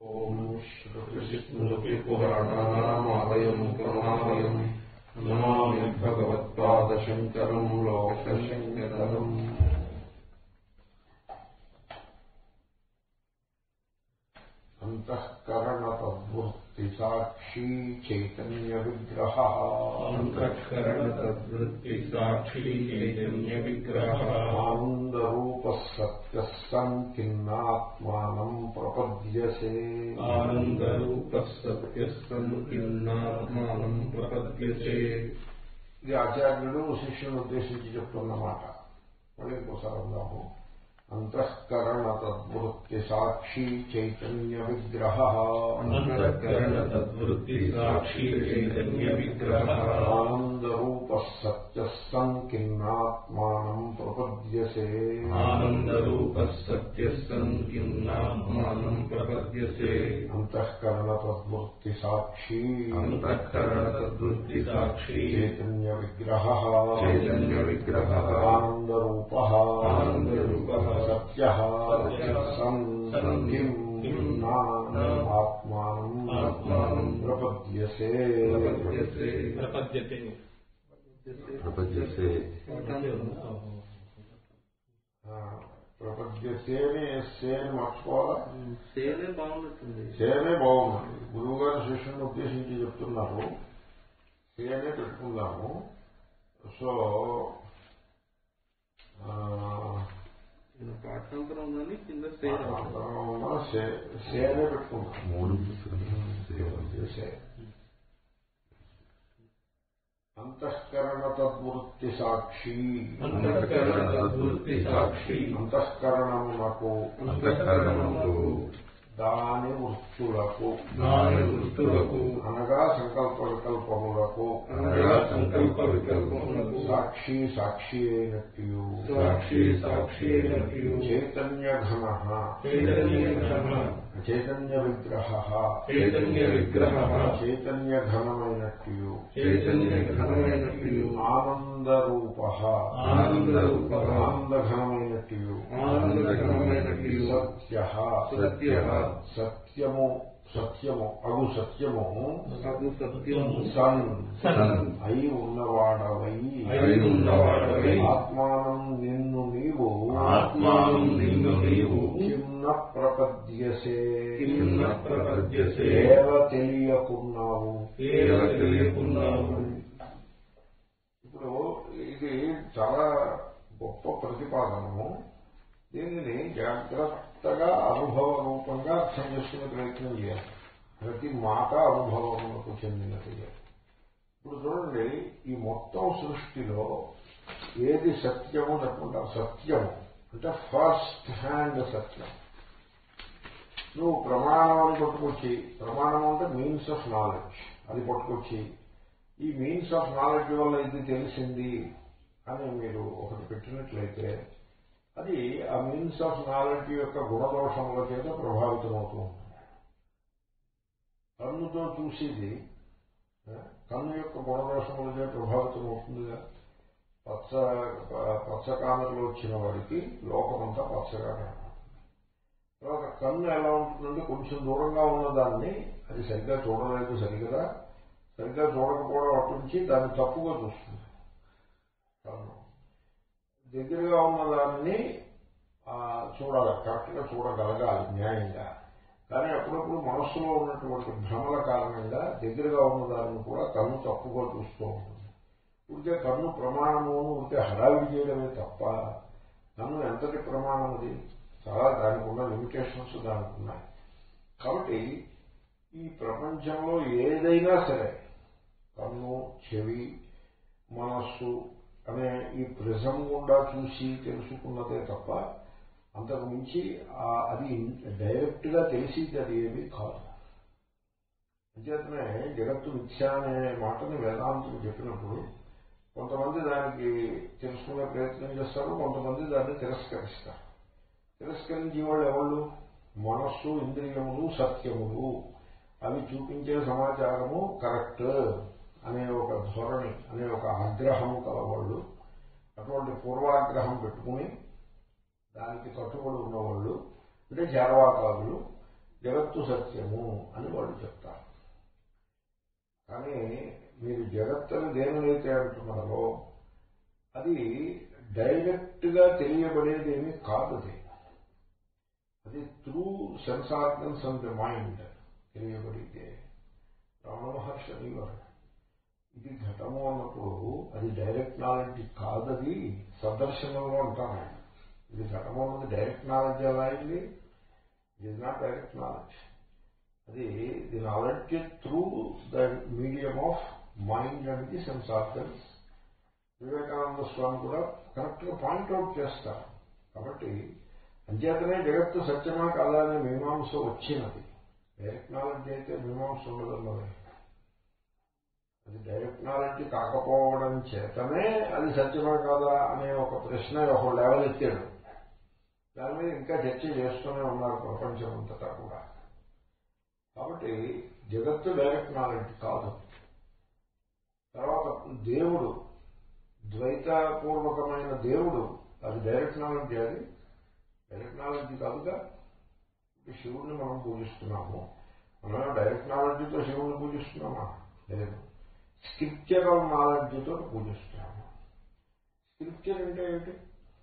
ఓం శ్రుతిస్మృతిపురాణానామాలయం కరుణాలయం నమామి భగవత్పాదశంకరం లోకశంకరం అంతఃకరణతద్వృత్తి సాక్షి చైతన్య విగ్రహ అంతఃకరణతద్వృత్తి సాక్షి చైతన్య విగ్రహ ఆనందరూప సత్య సంకిన్నాత్మానం ప్రపద్యసే ఆనందరూప సత్యస్సంకిన్నాత్మానం ప్రపద్యసే ఇది ఆచార్యుడు శిష్యుని ఉద్దేశించి చెప్తున్నమాట మళ్ళీ ఇంకోసారి అందాము అంతఃకరణ తద్వృత్తి సాక్షి చైతన్య విగ్రహ అంతఃకరణతద్వృత్తి సాక్షి చైతన్య విగ్రహ ఆనందరూప సత్య సంకిన్నాత్మానం ప్రపద్యసే ఆనందరూప సత్యస్సంకిన్నాత్మానం ప్రపద్యసే అంతఃకరణ తద్వృత్తి సాక్షి అంతఃకరణతద్వృత్తి సాక్షి చైతన్య విగ్రహ చైతన్య విగ్రహ ఆనందరూప ఆనందరూపః సత్య సత్యః సన్ సన్ కిం కిం నా నా ఆత్మానం ఆత్మానం ప్రపద్యసే ప్రపద్యసే ప్రపద్యతే ప్రపంచసే ఆ, ప్రపద్యసే అని సే అని మర్చిపోవాలా సేలే బాగున్నట్టుంది సేనే బాగుంది గురువు గారు శిష్యుని ఉద్దేశించి చెప్తున్నారు సేనే పెట్టుకుందాము సో ఆ, ఇలా పాఠాంతరం ఉందని కింద సేల్ అందరం ఉన్నా సే- సేనే పెట్టుకుందాం మూడు సే అంతఃకరణ తద్వృత్తి సాక్షి అంతఃకరణతద్వృత్తి సాక్షి అంతఃకరణమునకు అంతఃకరణముకు దాని వృత్తులకు దాని వృత్తులకు అనగా సంకల్ప వికల్పములకు అనగా సంకల్ప వికల్పములకు సాక్షి సాక్షి అయినట్టు సాక్షి సాక్షి అయినట్లు చైతన్య ఘన చైతన్య ఘన చైతన్య విగ్రహ చైతన్య విగ్రహ చైతన్య ఘనమైనట్టు చైతన్య ఘనమైనట్లు ఆనందరూప ఆనందరూప ఆనంద ఘనమైనట్టు ఆనందఘనమైనట్లు సత్య సత్య సత్యము సత్యము అగు సత్యము సగు సత్యము సన్ సన్ అయి ఉన్నవాడవై అయి ఉన్నవాడవై ఆత్మానం నిన్ను నీవు ఆత్మానం నిన్ను నీవు చిన్న ప్రపద్యసే కింద ప్రపద్యసే ఏవ తెలియకున్నావు ఏవ తెలియకున్నావు ఇప్పుడు ఇది చాలా గొప్ప ప్రతిపాదనము దీనిని జాగ్రత్తగా అనుభవ రూపంగా అర్థం చేసుకునే ప్రయత్నం చేయాలి ప్రతి మాట అనుభవములకు చెందినదిగా ఇప్పుడు చూడండి ఈ మొత్తం సృష్టిలో ఏది సత్యము చెప్పంటారు సత్యము అంటే ఫస్ట్ హ్యాండ్ సత్యం నువ్వు ప్రమాణం అని పట్టుకొచ్చి ప్రమాణం అంటే మీన్స్ ఆఫ్ నాలెడ్జ్ అది పట్టుకొచ్చి ఈ మీన్స్ ఆఫ్ నాలెడ్జ్ వల్ల ఇది తెలిసింది అని మీరు ఒకటి పెట్టినట్లయితే అది ఆ మీన్స్ ఆఫ్ నాలెడ్జ్ యొక్క గుణదోషముల చేత ప్రభావితమవుతూ ఉంటుంది కన్నుతో చూసేది ఆ, కన్ను యొక్క గుణదోషముల చేత ప్రభావితం అవుతుందిగా పచ్చ పచ్చ కామెరలో వచ్చిన వాడికి లోకమంతా పచ్చగా కనపడుతుంది తర్వాత కన్ను ఎలా ఉంటుందంటే కొంచెం దూరంగా ఉన్నదాన్ని అది సరిగ్గా చూడలేదు సరిగ్గా సరిగ్గా చూడకపోవడం అటుంచి దాన్ని తప్పుగా చూస్తుంది కన్ను దగ్గరగా ఉన్నదాన్ని ఆ, చూడాలి కరెక్ట్గా చూడగలగాలి న్యాయంగా కానీ అప్పుడప్పుడు మనస్సులో ఉన్నటువంటి భ్రమల కారణంగా దగ్గరగా ఉన్నదాన్ని కూడా కన్ను తప్పుగా చూస్తూ ఉంటుంది ఉంటే కన్ను ప్రమాణము ఉంటే హడావిడి చేయడమే తప్ప కన్ను ఎంతటి ప్రమాణం అది చాలా దానికి ఉన్న లిమిటేషన్స్ దానికి ఉన్నాయి కాబట్టి ఈ ప్రపంచంలో ఏదైనా సరే కన్ను చెవి మనస్సు అనే ఈ ప్రిజం గుండా చూసి తెలుసుకున్నదే తప్ప అంతకు మించి ఆ- అది డైరెక్ట్ గా తెలిసింది అది ఏమీ కాదు అంచేతనే జగత్తు మిథ్య అనే మాటని వేదాంతులు చెప్పినప్పుడు కొంతమంది దానికి తెలుసుకునే ప్రయత్నం చేస్తారు కొంతమంది దాన్ని తిరస్కరిస్తారు తిరస్కరించే వాళ్ళు ఎవళ్ళు మనస్సు ఇంద్రియములు సత్యములు అవి చూపించే సమాచారము కరెక్ట్ అనే ఒక ధోరణి అనే ఒక ఆగ్రహము కలవాళ్ళు అటువంటి పూర్వాగ్రహం పెట్టుకుని దానికి కట్టుబడి ఉన్నవాళ్ళు అంటే జారవాకారులు జగత్తు సత్యము అని వాళ్ళు చెప్తారు కానీ మీరు జగత్తుని దేనినైతే అంటున్నారో అది డైరెక్ట్ గా తెలియబడేది ఏమీ కాదు అది అది through sense organs and the mind తెలియబడితే రమణ మహర్షి అనేవారు ఇది ఘటము అన్నప్పుడు అది డైరెక్ట్ నాలెడ్జ్ కాదది సదర్శనంలో అంటాను ఆయన. ఇది ఘటము అన్నది డైరెక్ట్ నాలెడ్జ్ ఎలా అయింది it is not direct knowledge అది the knowledge through the medium of mind and the sense organs Vivekananda Swami కూడా కరెక్ట్ గా పాయింట్అవుట్ చేస్తారు కాబట్టి అంచేతనే జగత్తు సత్యమా కాదా అనే మీమాంస వచ్చినది డైరెక్ట్ నాలెడ్జ్ అయితే మీమాంస ఉండదన్నది అది డైరెక్ట్ నాలెడ్జ్ కాకపోవడం చేతనే అది సత్యమా కాదా అనే ఒక ప్రశ్న ఒక లెవెల్ ఎత్తాడు దాని మీద ఇంకా చర్చ చేస్తూనే ఉన్నారు ప్రపంచం అంతటా కూడా కాబట్టి జగత్తు డైరెక్ట్ నాలెడ్జ్ కాదు తర్వాత దేవుడు ద్వైతపూర్వకమైన దేవుడు అది డైరెక్ట్ నాలెడ్జ్ అది డైరెక్ట్ నాలెడ్జ్ కాదుగా ఇప్పుడు శివుడిని మనం పూజిస్తున్నాము మనం డైరెక్ట్ నాలెడ్జ్తో శివుడిని పూజిస్తున్నామా లేదు స్క్రిప్చరల్ నాలెడ్జ్తో పూజిస్తున్నాము స్క్రిప్చర్ అంటే ఏంటి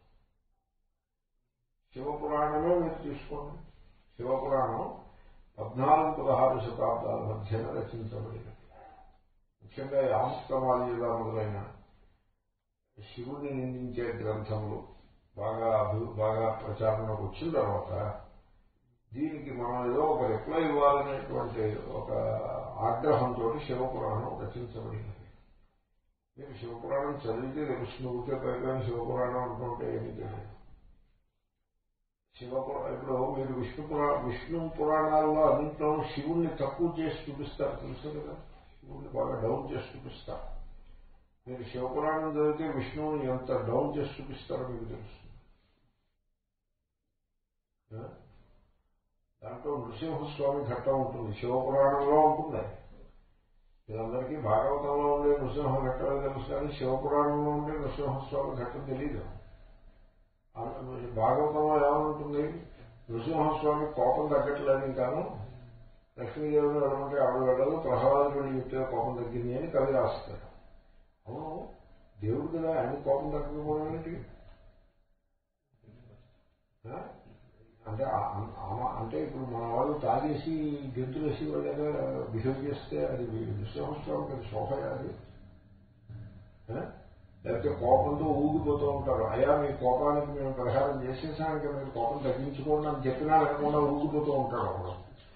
శివపురాణమే మీరు తీసుకోండి శివపురాణం పద్నాలుగు పదహారు శతాబ్దాల మధ్యన రచించబడినది ముఖ్యంగా యామస్తమాల్యుగా మొదలైన శివుడిని నిందించే గ్రంథములు బాగా అభి- బాగా ప్రచారంలోకి వచ్చిన తర్వాత దీనికి మనం ఏదో ఒక రిప్లై ఇవ్వాలనేటువంటి ఒక ఆగ్రహంతో శివపురాణం రచించబడినది మీరు శివపురాణం చదివితే తెలుస్తుంది ఊరికే పైగా శివపురాణం అంటుంటే ఏమీ తెలియదు శివపురా ఇప్పుడు మీరు విష్ణు పురా విష్ణు పురాణాల్లో అన్నింటిలో శివుణ్ణి తక్కువ చేసి చూపిస్తారు తెలుసు కదా శివుణ్ణి బాగా డౌన్ చేసి చూపిస్తారు మీరు శివపురాణం చదివితే విష్ణువుని ఎంత డౌన్ చేసి చూపిస్తారో మీకు తెలుస్తుంది ఆ? దాంట్లో నృసింహస్వామి ఘట్టం ఉంటుంది శివపురాణంలో ఉంటుంది వీళ్ళందరికీ భాగవతంలో ఉండే నృసింహ ఘట్టమే తెలుసు కానీ శివపురాణంలో ఉండే నృసింహస్వామి ఘట్టం తెలియదు ఆ భాగవతంలో ఏమనుంటుంది నృసింహస్వామి కోపం తగ్గట్లేదు ఇంకాను లక్ష్మీదేవిని వెళ్ళమంటే ఆవిడ వెళ్ళదు ప్రహ్లాదుడు చెప్తే కోపం తగ్గింది అని కవి రాస్తాడు అవును దేవుడు కదా ఆయన కోపం తగ్గకపోవడం ఏంటి ఆ? అంటే ఆ- ఆ- అంటే ఇప్పుడు మన వాళ్ళు తాగేసి గెంతులు వేసి వాళ్ళగా బిహేవ్ చేస్తే అది విశ్వాసం అది శోభ అది ఆ? లేకపోతే కోపంతో ఊగిపోతూ ఉంటారు అయా మీ కోపానికి మేము పరిహారం చేసేసానికి మీరు కోపం తగ్గించుకోండి అని చెప్పినా లేకుండా ఊగిపోతూ ఉంటాడు ఒకడు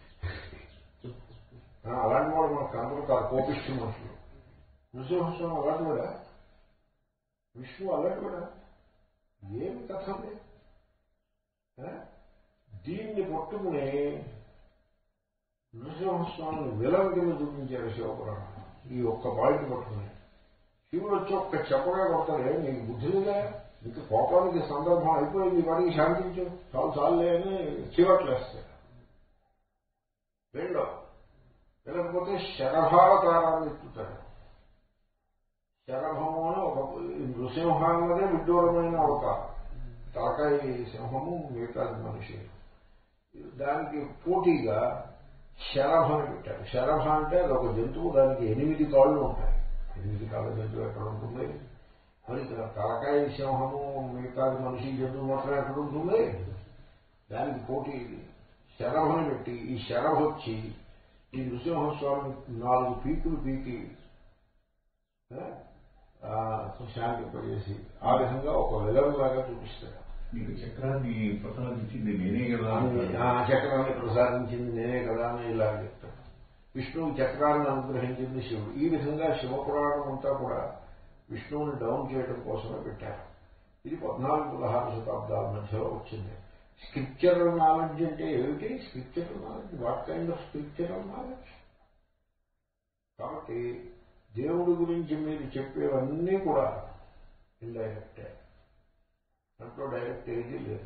ఆ, అలాంటి వాడు మనకు కనపడతారు కోపిష్టి మనుషులు నృసింహస్వామి అలాంటి కూడా విష్ణు అలాంటి కూడా ఏమి కథ ఉంది? ఆ? దీన్ని పట్టుకుని నృసింహస్వామిని విలన్ కింద చూపించారు శివపురాణం ఈ ఒక్క పాయింట్ పట్టుకుని శివుడు వచ్చి ఒక్క చెప్పగా కొడతాడు ఏ నీకు బుద్ధి లేదా నీకు కోపానికి సందర్భం అయిపోయింది ఈ వాడికి శాంతించు చాలు చాలులే అని చీవట్లేస్తాడు రెండో లేకపోతే శరభావతారాన్ని ఎత్తుతాడు శరభము అని ఒక ఈ నృసింహ అన్నదే విడ్డూరమైన అవతారం తలకాయ సింహము మిగతాది మనిషి దానికి పోటీగా శరభని పెట్టారు శరభ అంటే అది ఒక జంతువు దానికి ఎనిమిది కాళ్ళు ఉంటాయి ఎనిమిది కాళ్ళ జంతువు ఎక్కడ ఉంటుంది మరి తలకాయ సింహము మిగతాది మనిషి జంతువు మాత్రం ఎక్కడ ఉంటుంది దానికి పోటీ ఇది శరభని పెట్టి ఈ శరభ వచ్చి ఈ నృసింహస్వామి నాలుగు పీకులు పీకి ఆ, శాంతింపజేసి ఆ విధంగా ఒక విలన్ లాగా చూపిస్తాడు నీకు చక్రాన్ని ప్రసాదించింది నేనే కదా అంటాడు. ఆ చక్రాన్ని ప్రసాదించింది నేనే కదా అని ఇలా చెప్తాడు విష్ణువు చక్రాన్ని అనుగ్రహించింది శివుడు ఈ విధంగా శివపురాణం అంతా కూడా విష్ణువుని డౌన్ చేయడం కోసమే పెట్టారు ఇది పద్నాలుగు పదహారు శతాబ్దాల మధ్యలో వచ్చింది స్క్రిప్చరల్ నాలెడ్జ్ అంటే ఏమిటి scriptural knowledge what kind of scriptural knowledge కాబట్టి దేవుడి గురించి మీరు చెప్పేవన్నీ కూడా ఇండైరెక్టే దాంట్లో డైరెక్ట్ ఏదీ లేదు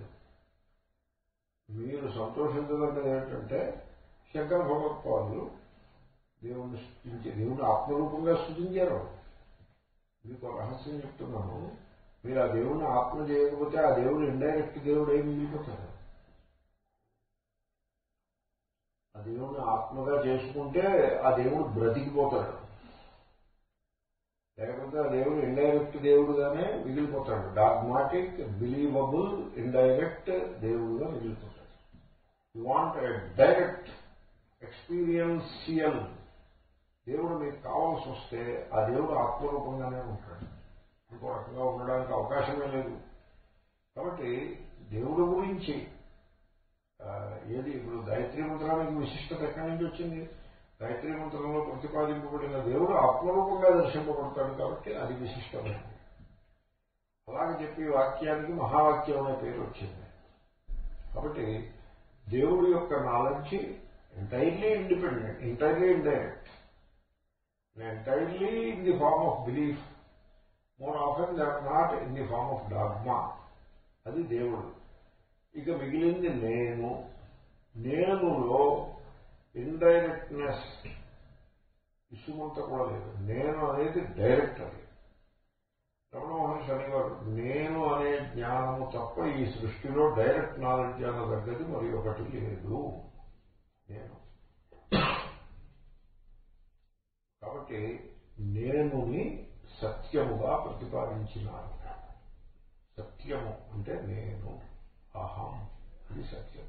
మీరు సంతోషించదగ్గది ఏంటంటే శంకర భగవత్పాదులు దేవుణ్ణి స్థుతించి దేవుని ఆత్మరూపంగా స్థుతించారు మీకు ఒక రహస్యం చెప్తున్నాను మీరు ఆ దేవుని ఆత్మ చేయకపోతే ఆ దేవుడు ఇండైరెక్ట్ దేవుడు ఏమి మిగిలిపోతాడు ఆ దేవుడిని ఆత్మగా చేసుకుంటే ఆ దేవుడు బ్రతికిపోతాడు లేకపోతే ఆ దేవుడు ఇండైరెక్ట్ దేవుడుగానే మిగిలిపోతాడు డాగ్మాటిక్ బిలీవబుల్ ఇండైరెక్ట్ దేవుడుగా మిగిలిపోతాడు యు వాంట్ డైరెక్ట్ ఎక్స్పీరియన్షియల్ దేవుడు మీకు కావాల్సి వస్తే ఆ దేవుడు ఆత్మరూపంగానే ఉంటాడు ఇంకో రకంగా ఉండడానికి అవకాశమే లేదు కాబట్టి దేవుడు గురించి ఆ, ఏది ఇప్పుడు గాయత్రి మంత్రానికి విశిష్టత ఎక్కడి నుంచి వచ్చింది గాయత్రి మంత్రంలో ప్రతిపాదింపబడిన దేవుడు ఆత్మరూపంగా దర్శింపబడతాడు కాబట్టి అది విశిష్టమైనది అలాగే చెప్పి ఈ వాక్యానికి మహావాక్యం అనే పేరు వచ్చింది కాబట్టి దేవుడి యొక్క knowledge entirely independent entirely indirect entirely in the form of belief more often they are not in the form of dogma అది దేవుడు ఇక మిగిలింది నేను నేనులో ఇండైరెక్ట్నెస్ ఇసుమంతా కూడా లేదు నేను అనేది డైరెక్ట్ అది రమణ మహర్షి అనేవారు నేను అనే జ్ఞానము తప్ప ఈ సృష్టిలో డైరెక్ట్ నాలెడ్జ్ అనదగ్గది మరి ఒకటి లేదు నేను కాబట్టి నేనుని సత్యముగా ప్రతిపాదించినాను సత్యము అంటే నేను అహం అది సత్యం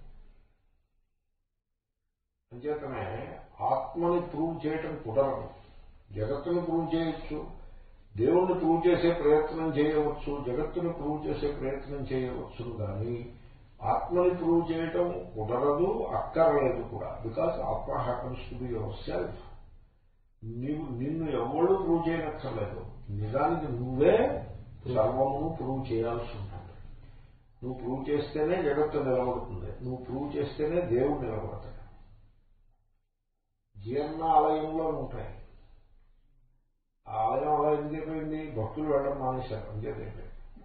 అంచేతనే ఆత్మని ప్రూవ్ చేయటం కుదరదు జగత్తుని ప్రూవ్ చేయొచ్చు దేవుణ్ణి ప్రూవ్ చేసే ప్రయత్నం చేయవచ్చు జగత్తుని ప్రూవ్ చేసే ప్రయత్నం చేయవచ్చు కానీ ఆత్మని ప్రూవ్ చేయటం కుదరదు అక్కర్లేదు కూడా బికాస్ ఆత్మ happens to be yourself నీవు నిన్ను ఎవరు ప్రూవ్ చేయనక్కర్లేదు నిజానికి నువ్వే సర్వమును ప్రూవ్ చేయాల్సి ఉంటుంది నువ్వు ప్రూవ్ చేస్తేనే జగత్తు నిలబడుతుంది నువ్వు ప్రూవ్ చేస్తేనే దేవుడు నిలబడతాడు జీర్ణ ఆలయంలో ఉంటాయి ఆ ఆలయం అలా ఎందుకైపోయింది భక్తులు వెళ్ళడం మానేశారు అంతేదేంటి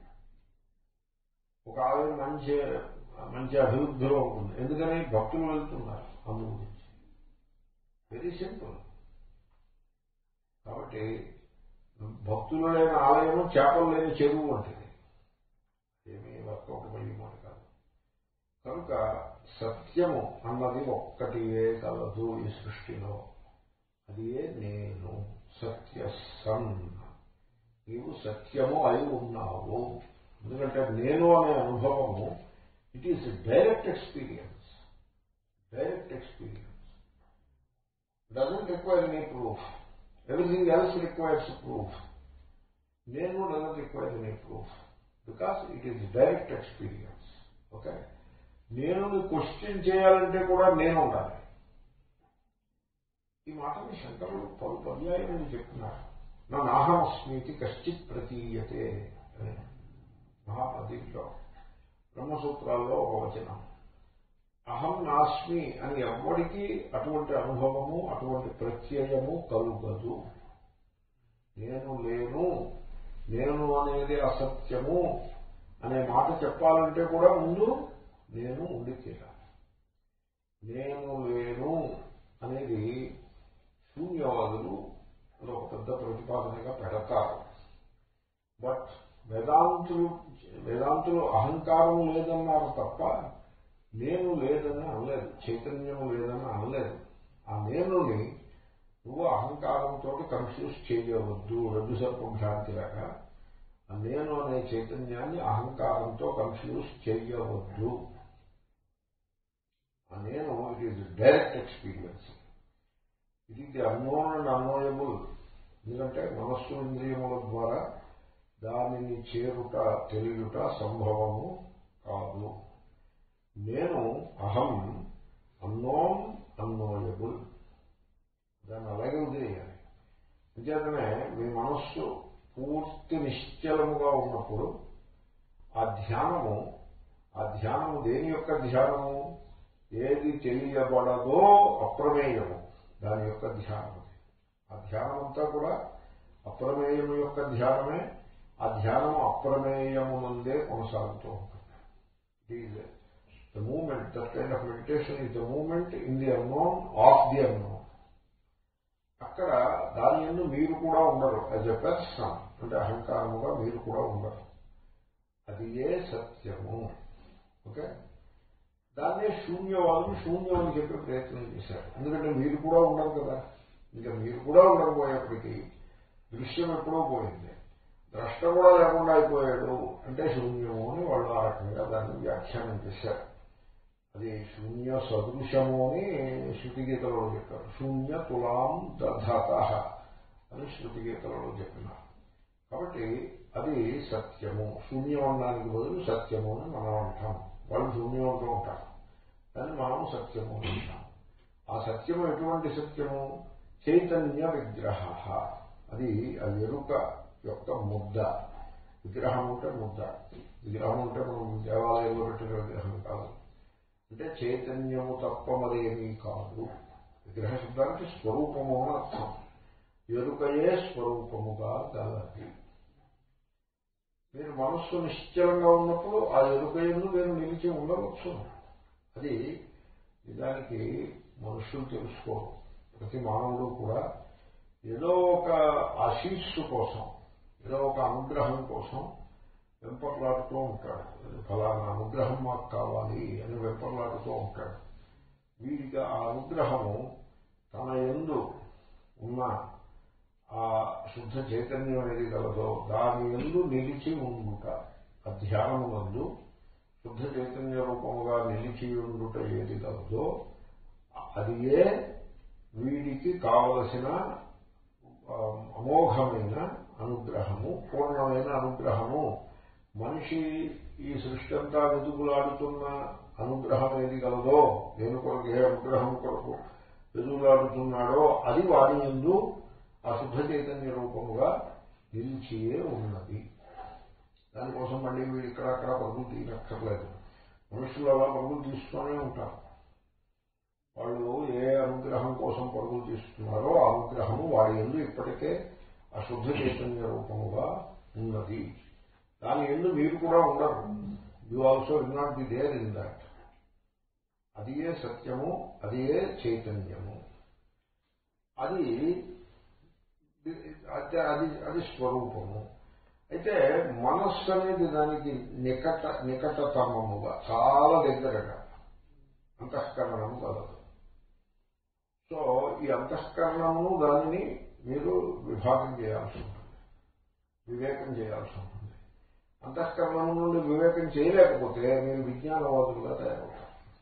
ఒక ఆలయం మంచి మంచి అభివృద్ధిలో ఉంటుంది ఎందుకని భక్తులు వెళ్తున్నారు అందు గురించి వెరీ సింపుల్ కాబట్టి భక్తులు లేని ఆలయము చేపలు లేని చెరువు వంటిది ఏమీ వర్కౌట్ అయ్యే మాట కాదు కనుక సత్యము అన్నది ఒక్కటియే కలదు ఈ సృష్టిలో అది ఏ నేను సత్య సన్ నీవు సత్యము అయి ఉన్నావు ఎందుకంటే నేను అనే అనుభవము it is direct experience direct experience doesn't require any proof everything else requires proof నేను doesn't require any proof because it is direct experience okay నేను క్వశ్చన్ చేయాలంటే కూడా నేను ఉండాలి ఈ మాటని శంకరులు పలు పర్యాయం చెప్తున్నారు నా నాహమస్మీతి కశ్చిత్ ప్రతీయతే అని మహాప్రదీప్లో బ్రహ్మసూత్రాల్లో ఒక వచనం అహం నాస్మి అని ఎవ్వడికి అటువంటి అనుభవము అటువంటి ప్రత్యయము కలుగదు నేను లేను నేను అనేది అసత్యము అనే మాట చెప్పాలంటే కూడా ముందు నేను ఉండి తీరాలి నేను లేను అనేది శూన్యవాదులు ఒక పెద్ద ప్రతిపాదనగా పెడతారు బట్ వేదాంతులు వేదాంతులు అహంకారం లేదన్నారు తప్ప నేను లేదని అనలేదు చైతన్యం లేదని అనలేదు ఆ నేనుని నువ్వు అహంకారంతో కన్ఫ్యూజ్ చేయవద్దు రద్దు సర్పం భ్రాంతి లాగా ఆ నేను అనే చైతన్యాన్ని అహంకారంతో కన్ఫ్యూజ్ చేయవద్దు ఆ నేను it is direct experience it is the unknown and unknowable ఎందుకంటే మనస్సు ఇంద్రియముల ద్వారా దానిని చేరుట తెలియట సంభవము కాదు నేను అహం అన్నోన్ అన్నోయబుల్ దాన్ని అలాగే వదిలేయాలి అంచేతనే మీ మనస్సు పూర్తి నిశ్చలముగా ఉన్నప్పుడు ఆ ధ్యానము ఆ ధ్యానము దేని యొక్క ధ్యానము ఏది తెలియబడదో అప్రమేయము దాని యొక్క ధ్యానం ఆ ధ్యానం అంతా కూడా అప్రమేయము యొక్క ధ్యానమే ఆ ధ్యానం అప్రమేయము నుండే కొనసాగుతూ ఉంటుంది the moment that kind of meditation is the moment in the unknown of the unknown అక్కడ దాని ఎందు మీరు కూడా ఉండరు యాజ్ ఎ పర్సన్ అంటే అహంకారముగా మీరు కూడా ఉండరు అది ఏ సత్యము ఓకే దాన్నే శూన్యవాదం శూన్యం అని చెప్పే ప్రయత్నం చేశారు ఎందుకంటే మీరు కూడా ఉండరు కదా ఇంకా మీరు కూడా ఉండకపోయేప్పటికీ దృశ్యం ఎప్పుడో పోయింది ద్రష్ట కూడా లేకుండా అయిపోయాడు అంటే శూన్యము అని వాళ్ళు ఆ రకంగా దాన్ని వ్యాఖ్యానం చేశారు అది శూన్య సదృశము అని శృతి గీతలలో చెప్పారు శూన్య తులాం దధాత అని శృతి గీతలలో చెప్పినారు కాబట్టి అది సత్యము శూన్యం అనడానికి బదులు సత్యము అని మనం అంటాం వాళ్ళు శూన్యం అంటూ ఉంటారు దాన్ని మనం సత్యము అని అంటాం ఆ సత్యము ఎటువంటి సత్యము చైతన్య విగ్రహ అది ఆ ఎరుక యొక్క ముద్ద విగ్రహం అంటే ముద్ద విగ్రహం అంటే మనం దేవాలయంలో పెట్టిన విగ్రహం కాదు అంటే చైతన్యము తప్ప మరేమీ కాదు విగ్రహ శబ్దానికి స్వరూపము అని అర్థం ఎరుకయే స్వరూపముగా గలది మీరు మనస్సు నిశ్చలంగా ఉన్నప్పుడు ఆ ఎరుకయందు మీరు నిలిచి ఉండవచ్చు అది నిజానికి మనుషులు తెలుసుకోరు ప్రతి మానవుడు కూడా ఏదో ఒక ఆశీస్సు కోసం ఏదో ఒక అనుగ్రహం కోసం వెంపర్లాడుతూ ఉంటాడు ఫలానా అనుగ్రహం మాకు కావాలి అని వెంపర్లాడుతూ ఉంటాడు వీడికి ఆ అనుగ్రహము తన ఎందు ఉన్న ఆ శుద్ధ చైతన్యం ఏది గలదో దాని ఎందు నిలిచి ఉండుట ఆ ధ్యానము నందు శుద్ధ చైతన్య రూపముగా నిలిచి ఉండుట ఏది గలదో అది ఏ వీడికి కావలసిన అమోఘమైన అనుగ్రహము పూర్ణమైన అనుగ్రహము మనిషి ఈ సృష్టి అంతా వెతుకులాడుతున్న అనుగ్రహం ఏది గలదో దేని కొరకు ఏ అనుగ్రహం కొరకు వెతుకులాడుతున్నాడో అది వాడి ఎందు ఆ శుద్ధ చైతన్య రూపముగా నిలిచియే ఉన్నది దానికోసం మళ్ళీ వీడు ఇక్కడ అక్కడ పరుగులు తీయనక్కర్లేదు మనుషులు అలా పరుగులు తీస్తూనే ఉంటారు వాళ్ళు ఏ అనుగ్రహం కోసం పరుగులు తీస్తున్నారో ఆ అనుగ్రహము వాడి ఎందు ఇప్పటికే ఆ శుద్ధ చైతన్య రూపముగా ఉన్నది దాని ఎందు మీరు కూడా ఉండరు you also will not be there in that అది ఏ సత్యము అది ఏ చైతన్యము అది అది అది స్వరూపము అయితే మనస్సు అనేది దానికి నికట నికటతమముగా చాలా దగ్గరగా అంతఃకరణము కలదు సో ఈ అంతఃకరణము దానిని మీరు విభాగం చేయాల్సి ఉంటుంది వివేకం చేయాల్సి ఉంటుంది అంతఃకరణము నుండి వివేకం చేయలేకపోతే మీరు విజ్ఞానవాదులుగా తయారవుతారు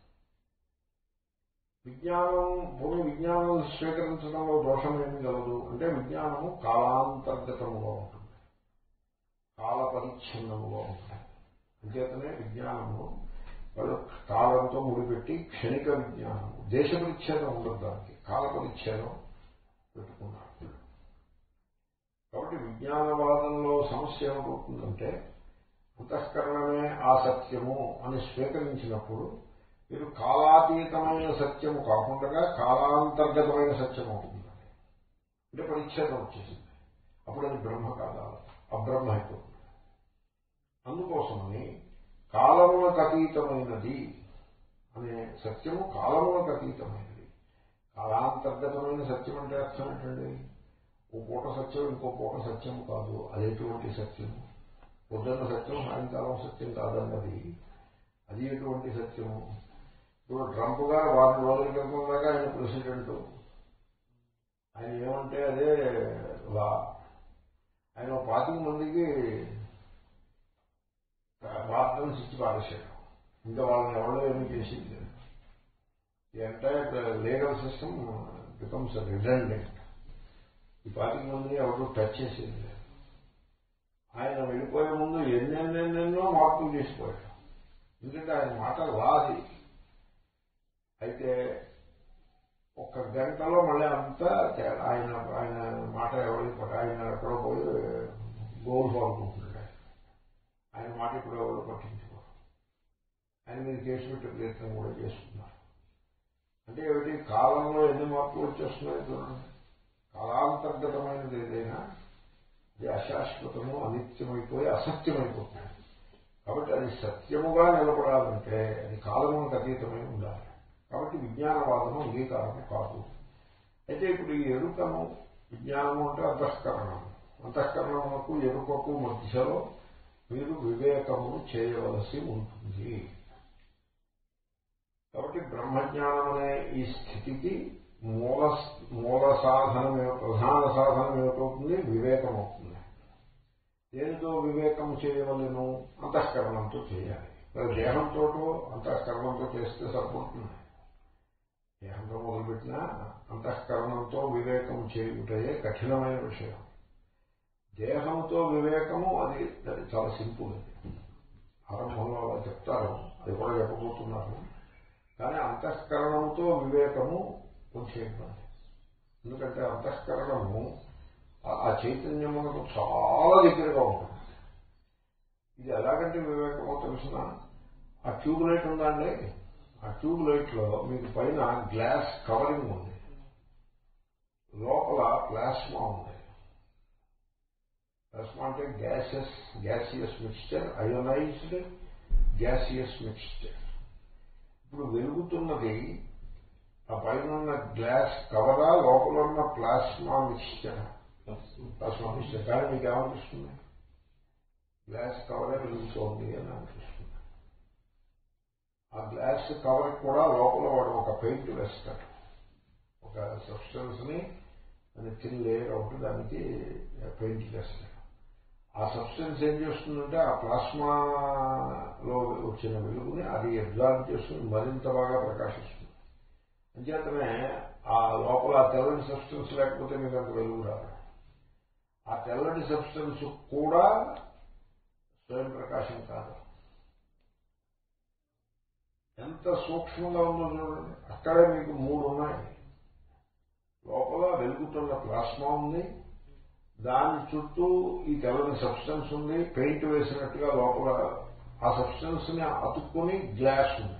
విజ్ఞానం భూమి విజ్ఞానం స్వీకరించడంలో దోషం ఏమి కలదు అంటే విజ్ఞానము కాలాంతర్గతముగా ఉంటుంది కాల పరిచ్ఛిన్నముగా ఉంటుంది అంచేతనే విజ్ఞానము వాళ్ళు కాలంతో ముడిపెట్టి క్షణిక విజ్ఞానం దేశ పరిచ్ఛేదం ఉండదు దానికి కాల పరిచ్ఛేదం పెట్టుకున్నారు కాబట్టి విజ్ఞానవాదంలో సమస్య ఏమవుతుందంటే అంతఃకరణమే ఆ సత్యము అని స్వీకరించినప్పుడు మీరు కాలాతీతమైన సత్యము కాకుండా కాలాంతర్గతమైన సత్యం అవుతుంది అంటే పరిచ్ఛేదం వచ్చేసింది అప్పుడు అది బ్రహ్మ కాదా అబ్రహ్మ అయిపోతుంది అందుకోసమని కాలములకు అతీతమైనది అనే సత్యము కాలములకు అతీతమైనది కాలాంతర్గతమైన సత్యం అంటే అర్థం ఏంటండి ఓ పూట సత్యం ఇంకో పూట సత్యం కాదు అదేటువంటి సత్యము పొద్దున్న సత్యం సాయంకాలం సత్యం కాదన్నది అది ఎటువంటి సత్యము ఇప్పుడు ట్రంప్ గారు వారం రోజుల క్రితం దాకా ఆయన ప్రెసిడెంట్ ఆయన ఏమంటే అదే లా ఆయన పాతిక మందికి వార్తలు ఇచ్చి పారేశాడు ఇంకా వాళ్ళని ఎవరో ఏమీ చేసింది లేదు ఈ entire legal system becomes redundant ఈ పాతిక మందిని ఎవరు టచ్ చేసేది లేదు ఆయన వెళ్ళిపోయే ముందు ఎన్నెన్నెన్నెన్నో మార్పులు చేసిపోయాడు ఎందుకంటే ఆయన మాట రాది అయితే ఒక్క గంటలో మళ్ళీ అంతా ఆయన ఆయన మాట ఎవరికి ఆయన ఎక్కడో పోయి గోల్ పాడుకుంటున్నాడు ఆయన మాట ఇప్పుడు ఎవరు పట్టించుకోరు ఆయన మీద కేసు పెట్టే ప్రయత్నం కూడా చేస్తున్నారు అంటే ఏమిటి కాలంలో ఎన్ని మార్పులు వచ్చేస్తున్నాయి చూడండి కాలాంతర్గతమైనది ఏదైనా అది అశాశ్వతము అనిత్యమైపోయి అసత్యమైపోతుంది కాబట్టి అది సత్యముగా నిలబడాలంటే అది కాలములకు అతీతమై ఉండాలి కాబట్టి విజ్ఞానవాదము అంగీకారము కాదు అయితే ఇప్పుడు ఈ ఎరుకను విజ్ఞానము అంటే అంతఃకరణము అంతఃకరణములకు ఎరుకకు మధ్యలో మీరు వివేకమును చేయవలసి ఉంటుంది కాబట్టి బ్రహ్మజ్ఞానం అనే ఈ స్థితికి మూల మూల సాధనం ఏ- ప్రధాన సాధనం ఏమిటవుతుంది వివేకం అవుతుంది దేనితో వివేకం చేయవలను అంతఃకరణంతో చేయాలి మరి దేహంతో అంతఃకరణంతో చేస్తే సరిపోతుంది దేహంతో మొదలుపెట్టినా అంతఃకరణంతో వివేకం చేయుటయే కఠినమైన విషయం దేహంతో వివేకము అది అది చాలా సింపుల్ అది ఆరంభంలో అలా చెప్తారు అది కూడా చెప్పబోతున్నారు కానీ అంతఃకరణంతో వివేకము కొంచెం ఇబ్బంది ఎందుకంటే అంతఃకరణము ఆ- ఆ చైతన్యమునకు చాలా దగ్గరగా ఉంటుంది ఇది ఎలాగంటే వివేకమో తెలిసిన ఆ ట్యూబ్ లైట్ ఉందండి ఆ ట్యూబ్ లైట్ లో మీకు పైన గ్లాస్ కవరింగ్ ఉంది లోపల ప్లాస్మా ఉంది ప్లాస్మా అంటే gases gaseous mixture ionized gaseous mixture ఇప్పుడు వెలుగుతున్నది ఆ పైన ఉన్న గ్లాస్ కవరా లోపల ఉన్న ప్లాస్మా మిక్స్చర్ ప్లాస్మా మిక్స్చర్ కానీ మీకు ఏమనిపిస్తుంది గ్లాస్ కవరే వెలుగుతోంది అని అనిపిస్తుంది ఆ గ్లాస్ కవర్ కూడా లోపల వాడు ఒక పెయింట్ వేస్తాడు ఒక సబ్స్టెన్స్ ని అని థిన్ లేయర్ ఒకటి దానికి పెయింట్ వేస్తాడు ఆ సబ్స్టెన్స్ ఏం చేస్తుందంటే ఆ ప్లాస్మాలో వచ్చిన వెలుగుని అది అబ్జార్బ్ చేసుకుని మరింత బాగా ప్రకాశిస్తుంది అంచేతనే ఆ లోపల ఆ తెల్లటి సబ్స్టెన్స్ లేకపోతే మీకు అంత వెలుగు రాదు ఆ తెల్లటి సబ్స్టెన్స్ కూడా స్వయం ప్రకాశం కాదు ఎంత సూక్ష్మంగా ఉందో చూడండి అక్కడే మీకు మూడు ఉన్నాయి లోపల వెలుగుతున్న ప్లాస్మా ఉంది దాని చుట్టూ ఈ తెల్లని సబ్స్టెన్స్ ఉంది పెయింట్ వేసినట్టుగా లోపల ఆ సబ్స్టెన్స్ ని అతుక్కుని గ్లాస్ ఉంది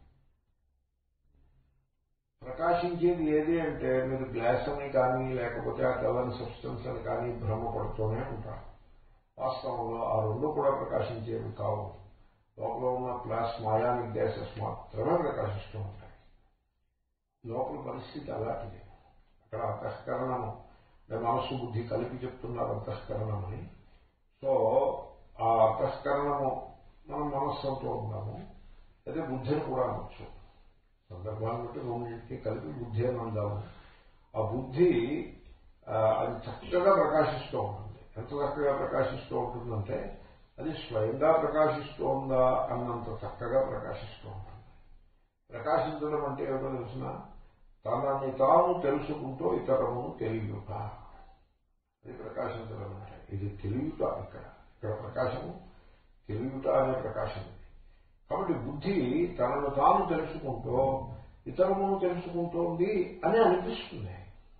ప్రకాశించేది ఏది అంటే మీరు గ్లాస్ అని కానీ లేకపోతే ఆ తెల్లని సబ్స్టెన్స్ అని కానీ భ్రమపడుతూనే ఉంటారు వాస్తవంలో ఆ రెండు కూడా ప్రకాశించేవి కావు లోపల ఉన్న ప్లాస్మాయానిక్ గ్యాసెస్ మాత్రమే ప్రకాశిస్తూ ఉంటాయి లోపల పరిస్థితి అలాంటిది అక్కడ అంతఃకరణము అంటే మనస్సు బుద్ధి కలిపి చెప్తున్నారు అంతఃకరణమని సో ఆ అంతఃకరణము మనం మనస్సు అంటూ ఉన్నాము అదే బుద్ధిని కూడా అనొచ్చు సందర్భాన్ని బట్టి రెండింటికి కలిపి బుద్ధి అని అందాము ఆ బుద్ధి ఆ, అది చక్కగా ప్రకాశిస్తూ ఉంటుంది ఎంత చక్కగా ప్రకాశిస్తూ ఉంటుందంటే అది స్వయంగా ప్రకాశిస్తోందా అన్నంత చక్కగా ప్రకాశిస్తూ ఉంటుంది ప్రకాశించడం అంటే ఏమిటో తెలిసిన తనని తాను తెలుసుకుంటూ ఇతరమును తెలియట అది ప్రకాశించడం అంటే ఇది తెలియట ఇక్కడ ఇక్కడ ప్రకాశము తెలియట అనే ప్రకాశం ఇది కాబట్టి బుద్ధి తనను తాను తెలుసుకుంటూ ఇతరమును తెలుసుకుంటోంది అని అనిపిస్తుంది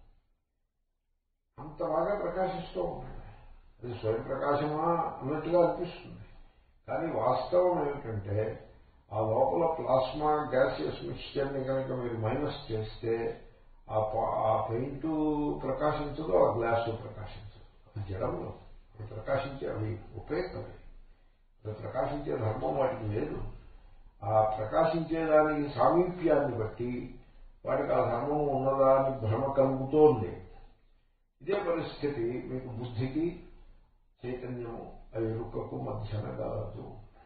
అంత బాగా ప్రకాశిస్తూ ఉంటుంది అది స్వయం ప్రకాశమా అన్నట్టుగా అనిపిస్తుంది కానీ వాస్తవం ఏమిటంటే ఆ లోపల ప్లాస్మా గ్యాసియస్ మిక్స్చర్ని కనుక మీరు మైనస్ చేస్తే ఆ పా- ఆ పెయింట్ ప్రకాశించదు ఆ గ్లాసు ప్రకాశించదు అది జడములు అవి ప్రకాశించే అవి ఉపయోగమే అవి ప్రకాశించే ధర్మం వాటికి లేదు ఆ ప్రకాశించేదానికి సామీప్యాన్ని బట్టి వాటికి ఆ ధర్మం ఉన్నదా అని భ్రమ కలుగుతోంది ఇదే పరిస్థితి మీకు బుద్ధికి చైతన్యము ఆ ఎరుకకు మధ్యన కలదు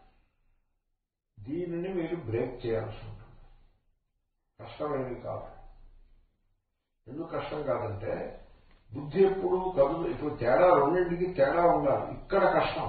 దీనిని మీరు బ్రేక్ చేయాల్సి ఉంటుంది కష్టమేమీ కాదు ఎందుకు కష్టం కాదంటే బుద్ధి ఎప్పుడు కదులు ఇప్పుడు తేడా రెండింటికి తేడా ఉండాలి ఇక్కడ కష్టం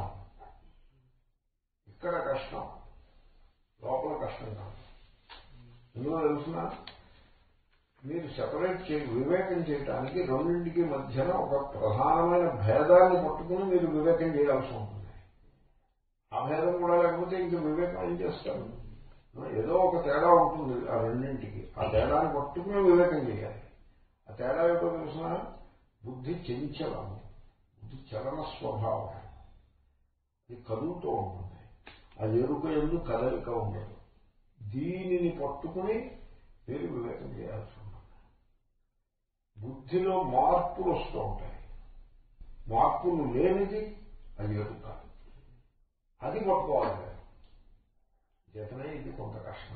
ఇక్కడ కష్టం లోపల కష్టం కాదు ఎందుకో తెలుసిన మీరు సెపరేట్ చే వివేకం చేయడానికి రెండింటికి మధ్యన ఒక ప్రధానమైన భేదాన్ని పట్టుకుని మీరు వివేకం చేయాల్సి ఉంటుంది ఆ భేదం కూడా లేకపోతే ఇంక వివేకం ఏం చేస్తారు ఏదో ఒక తేడా ఉంటుంది ఆ రెండింటికి ఆ తేడాన్ని పట్టుకుని వివేకం చేయాలి ఆ తేడా ఏమిటో తెలిసిన బుద్ధి చెంచలము బుద్ధి చలన స్వభావం ఇది కదులుతూ ఉంటుంది ఆ ఎరుక ఎందు కదలిక ఉండదు దీనిని పట్టుకుని మీరు వివేకం చేయాల్సి ఉంటుంది బుద్ధిలో మార్పులు వస్తూ ఉంటాయి మార్పులు లేనిది అది ఎరుక అది పట్టుకోవాలి మీరు. చేతనే ఇది కొంత కష్టం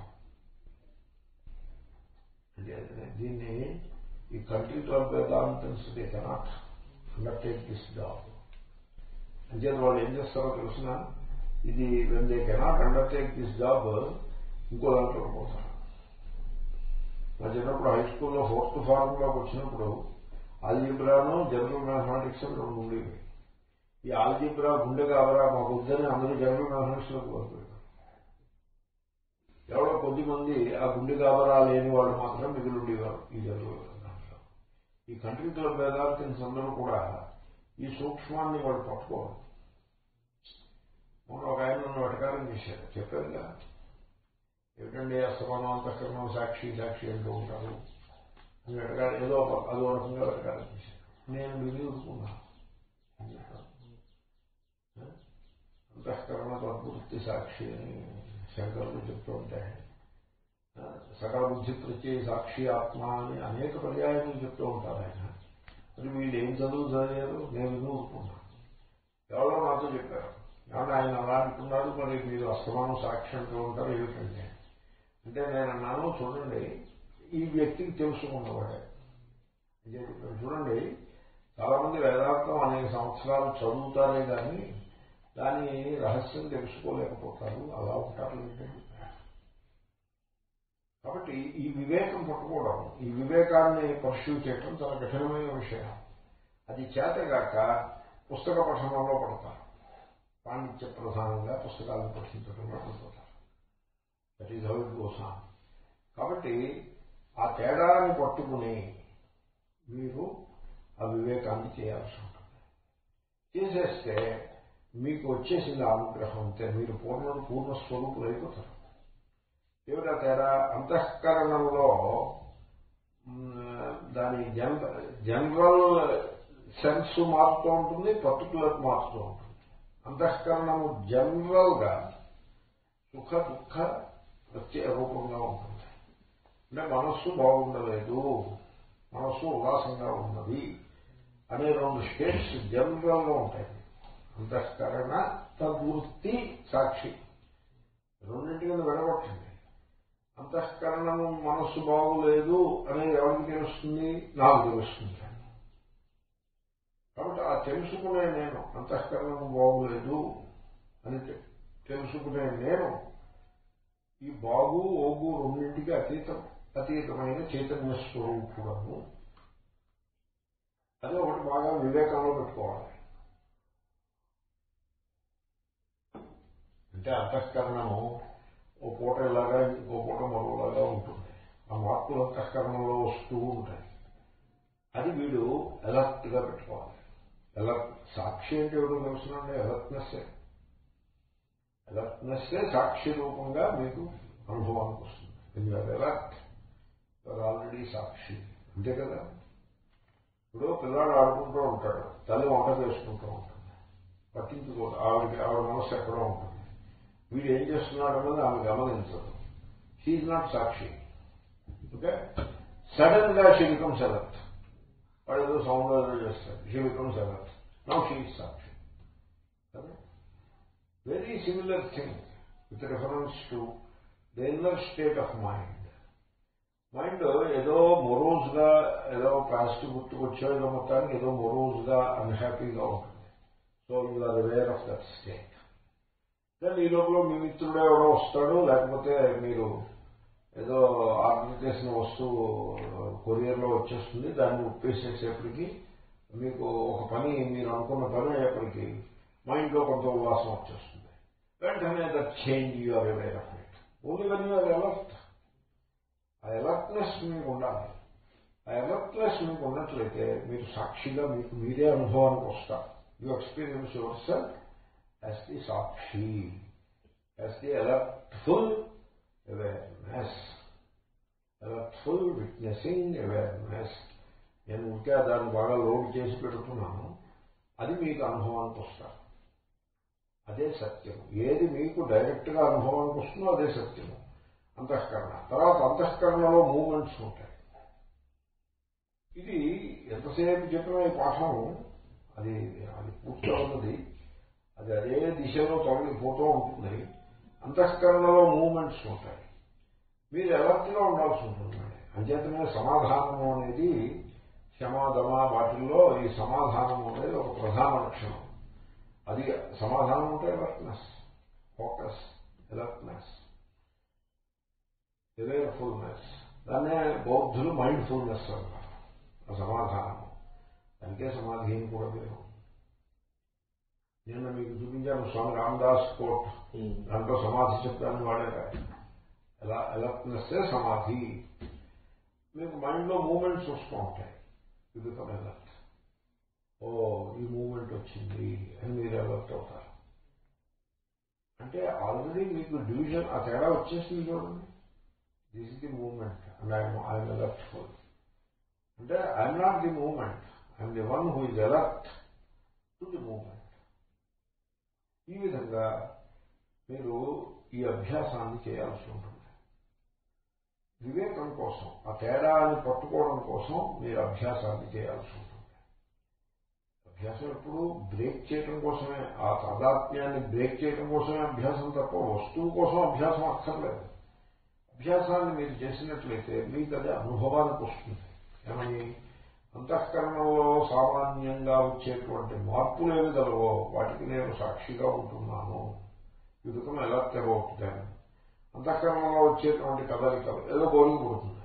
చేతనే దీన్ని ఈ country club Vedantins they cannot undertake this job అంచేత వాళ్ళు ఏం చేస్తారో తెలిసిన ఇది when they cannot undertake this job ఇంకో దాంట్లో పోతారు మా చిన్నప్పుడు హై స్కూల్లో ఫోర్త్ ఫార్మ్లోకి వచ్చినప్పుడు ఆల్జిబ్రాను జనరల్ మ్యాథమెటిక్స్ అని రెండు ఉండేవి ఈ ఆల్జిబ్రా గుండె కాబరా మాకు వద్దని అందరూ జనరల్ మ్యాథమెటిక్స్లోకి పోతారు ఎవరో కొద్ది మంది ఆ గుండె కాబరా లేని వాళ్ళు మాత్రం మిగిలి ఉండేవారు ఈ జనరల్ దాంట్లో ఈ కంట్రీ క్లబ్ వేదాంతిన్స్ అందరూ కూడా ఈ సూక్ష్మాన్ని వాళ్ళు పట్టుకోవాలి మొన్న ఒక ఆయన నన్ను వెటకారం చేశారు చెప్పారుగా ఏమిటండి అస్తమానం అంతఃకరణం సాక్షి సాక్షి అంటూ ఉంటారు అని వెటకారం ఏదో ఒక- అదో రకంగా వెటకారం చేశారు నేను విని ఊరుకున్నాను ఏం చెప్తాను? ఆ? అంతఃకరణ తద్వృత్తి సాక్షి అని శంకరులు చెప్తూ ఉంటే ఆ, సకల బుద్ధి ప్రత్యయ సాక్షి ఆత్మ అని అనేక పర్యాయములు చెప్తూ ఉంటారు ఆయన మరి వీళ్ళు ఏం చదువు చదివారు నేను విని ఊరుకున్నాను ఎవరో నాతో చెప్పారు ఏమన్నా ఆయన అలా అంటున్నారు మరి మీరు అస్తమానం సాక్షి అంటూ ఉంటారు ఏమిటండి అంటే నేను అన్నాను చూడండి ఈ వ్యక్తికి తెలుసుకున్నవాడే ఇదే చెప్పాను. చూడండి చాలా మంది వేదాంతం అనేక సంవత్సరాలు చదువుతారే కానీ దాని రహస్యం తెలుసుకోలేకపోతారు అలా ఉంటారు ఏంటంటే కాబట్టి ఈ వివేకం పట్టుకోవడం ఈ వివేకాన్ని పర్ష్యూ చేయటం చాలా కఠినమైన విషయం అది చేతగాక పుస్తక పఠనంలో పడతారు పాండిత్య ప్రధానంగా పుస్తకాలను పఠించడంలో పడిపోతారు that is how it goes on కాబట్టి ఆ తేడాన్ని పట్టుకుని మీరు ఆ వివేకాన్ని చేయాల్సి ఉంటుంది చేసేస్తే మీకు వచ్చేసింది ఆ అనుగ్రహం అంతే మీరు పూర్ణ పూర్ణ స్వరూపులు అయిపోతారు ఏమిటా తేడా అంతఃకరణంలో మ్, దాని జన్ జనరల్ సెన్స్ మారుతూ ఉంటుంది పర్టికులర్ మారుతూ ఉంటుంది అంతఃకరణము జనరల్ గా సుఖ దుఃఖ ప్రత్యేక రూపంగా ఉంటుంది అంటే మనస్సు బాగుండలేదు మనస్సు ఉల్లాసంగా ఉన్నది అనే రెండు స్టేట్స్ జనరల్ గా ఉంటాయి అంతఃకరణ తద్వృత్తి సాక్షి రెండింటి కింద విడగొట్టండి అంతఃకరణము మనస్సు బాగులేదు అనేది ఎవరికి తెలుస్తుంది నాకు తెలుస్తుంది కాబట్టి ఆ తెలుసుకునే నేను అంతఃకరణము బాగులేదు అని తె- తెలుసుకునే నేను ఈ బాగు ఓగు రెండింటికి అతీతం అతీతమైన చైతన్య స్వరూపుడను అది ఒకటి బాగా వివేకంలో పెట్టుకోవాలి అంటే అంతఃకరణము ఓ పూట ఇలాగా ఇంకో పూట మరోలాగా ఉంటుంది ఆ మార్పులు అంతఃకరణంలో వస్తూ ఉంటాయి అది వీడు అలర్ట్ గా పెట్టుకోవాలి అలర్ట్ సాక్షి అంటే ఎవరో తెలుసునండి అలర్ట్నెస్ అలర్ట్నెస్ సాక్షి రూపంగా మీకు అనుభవానికి వస్తుంది అలర్ట్ ఆల్రెడీ సాక్షి అంతే కదా ఇప్పుడు పిల్లాడు ఆడుకుంటూ ఉంటాడు తల్లి వంట చేసుకుంటూ ఉంటుంది పట్టించుకో ఆవిడకి ఆవిడ మనస్సు ఎక్కడో ఉంటుంది వీడు ఏం చేస్తున్నాడు అన్నది ఆమె గమనించదు షీఈ్ నాట్ సాక్షి ఓకే సడన్ గా షీ బికమ్స్ అలర్ట్ వాడు ఏదో సౌండ్ ఏదో చేస్తాడు she becomes alert now she సాక్షి very similar thing with reference to the inner state of mind mind ఏదో మొరోజ్గా ఏదో పాస్ట్ గుర్తుకొచ్చో ఏదో మొత్తానికి ఏదో మొరోజ్గా అన్హ్యాపీగా ఉంటుంది so you are aware of that state then ఈ లోపల మీ మిత్రుడు ఎవడో వస్తాడు లేకపోతే మీరు ఏదో ఆర్డర్ చేసిన వస్తువు కొరియర్లో వచ్చేస్తుంది దాన్ని ఉప్పేసేసేపటికి మీకు ఒక పని మీరు అనుకున్న పని అయ్యేప్పటికి మైండ్లో కొంత ఉల్లాసం వచ్చేస్తుంది వెంటనే that change you are aware of it only when you are alert ఆ అలర్ట్నెస్ మీకు ఉండాలి ఆ అలర్ట్నెస్ మీకు ఉన్నట్లయితే మీరు సాక్షిగా మీకు మీరే అనుభవానికి వస్తారు you experience yourself as the సాక్షి as the alertful awareness alertful witnessing awareness నేను ఇంకా దాన్ని బాగా లోడ్ చేసి పెడుతున్నాను అది మీకు అనుభవానికి వస్తారు అదే సత్యం ఏది మీకు డైరెక్ట్గా అనుభవానికి వస్తుందో అదే సత్యము అంతఃకరణ తర్వాత అంతఃకరణలో మూమెంట్స్ ఉంటాయి ఇది ఎంతసేపు చెప్పిన ఈ పాఠం అది అది పూర్తి అవుతుంది అది అదే దిశలో తొలగిపోతూ ఉంటుంది అంతఃకరణలో మూమెంట్స్ ఉంటాయి మీరు ఎలర్ట్గా ఉండాల్సి ఉంటుంది అంచేతనే సమాధానము అనేది క్షమాదమ వాటిల్లో ఈ సమాధానం అనేది ఒక ప్రధాన లక్షణం అది సమాధానం ఉంటే అలర్ట్నెస్ ఫోకస్ అలర్ట్నెస్ అవేర్ఫుల్నెస్ దాన్నే బౌద్ధులు మైండ్ ఫుల్నెస్ అంటారు ఆ సమాధానం దానికే సమాధి అని కూడా పేరు నేను మీకు చూపించాను స్వామి రామదాస్ కోట్ దాంట్లో సమాధి శబ్దాన్ని వాడారు ఆయన. ఎలా అలర్ట్నెస్ సమాధి మీకు మైండ్లో మూమెంట్స్ వస్తూ ఉంటాయి యూ బికమ్ అలర్ట్ ఓ ఈ మూమెంట్ వచ్చింది అని మీరు అలర్ట్ అవుతారు అంటే ఆల్రెడీ మీకు డివిజన్ ఆ తేడా వచ్చేసింది చూడండి this is the moment and I'm I'm alertful అంటే I'm not the moment I'm the one who is alert to the moment ఈ విధంగా మీరు ఈ అభ్యాసాన్ని చేయాల్సి ఉంటుంది వివేకం కోసం ఆ తేడాన్ని పట్టుకోవడం కోసం మీరు అభ్యాసాన్ని చేయాల్సి ఉంటుంది అభ్యాసం ఎప్పుడు బ్రేక్ చేయడం కోసమే ఆ తాదాత్మ్యాన్ని బ్రేక్ చేయడం కోసమే అభ్యాసం తప్ప వస్తువు కోసం అభ్యాసం అక్కర్లేదు అభ్యాసాన్ని మీరు చేసినట్లయితే మీకు అది అనుభవానికి వస్తుంది ఏమని అంతఃకరణలో సామాన్యంగా వచ్చేటువంటి మార్పులు ఏవి గలవో వాటికి నేను సాక్షిగా ఉంటున్నాను ఇదికం ఎలా తెరవవుతాను అంతఃకరణలో వచ్చేటువంటి కదలికలు ఏదో కోరిక పుడుతుంది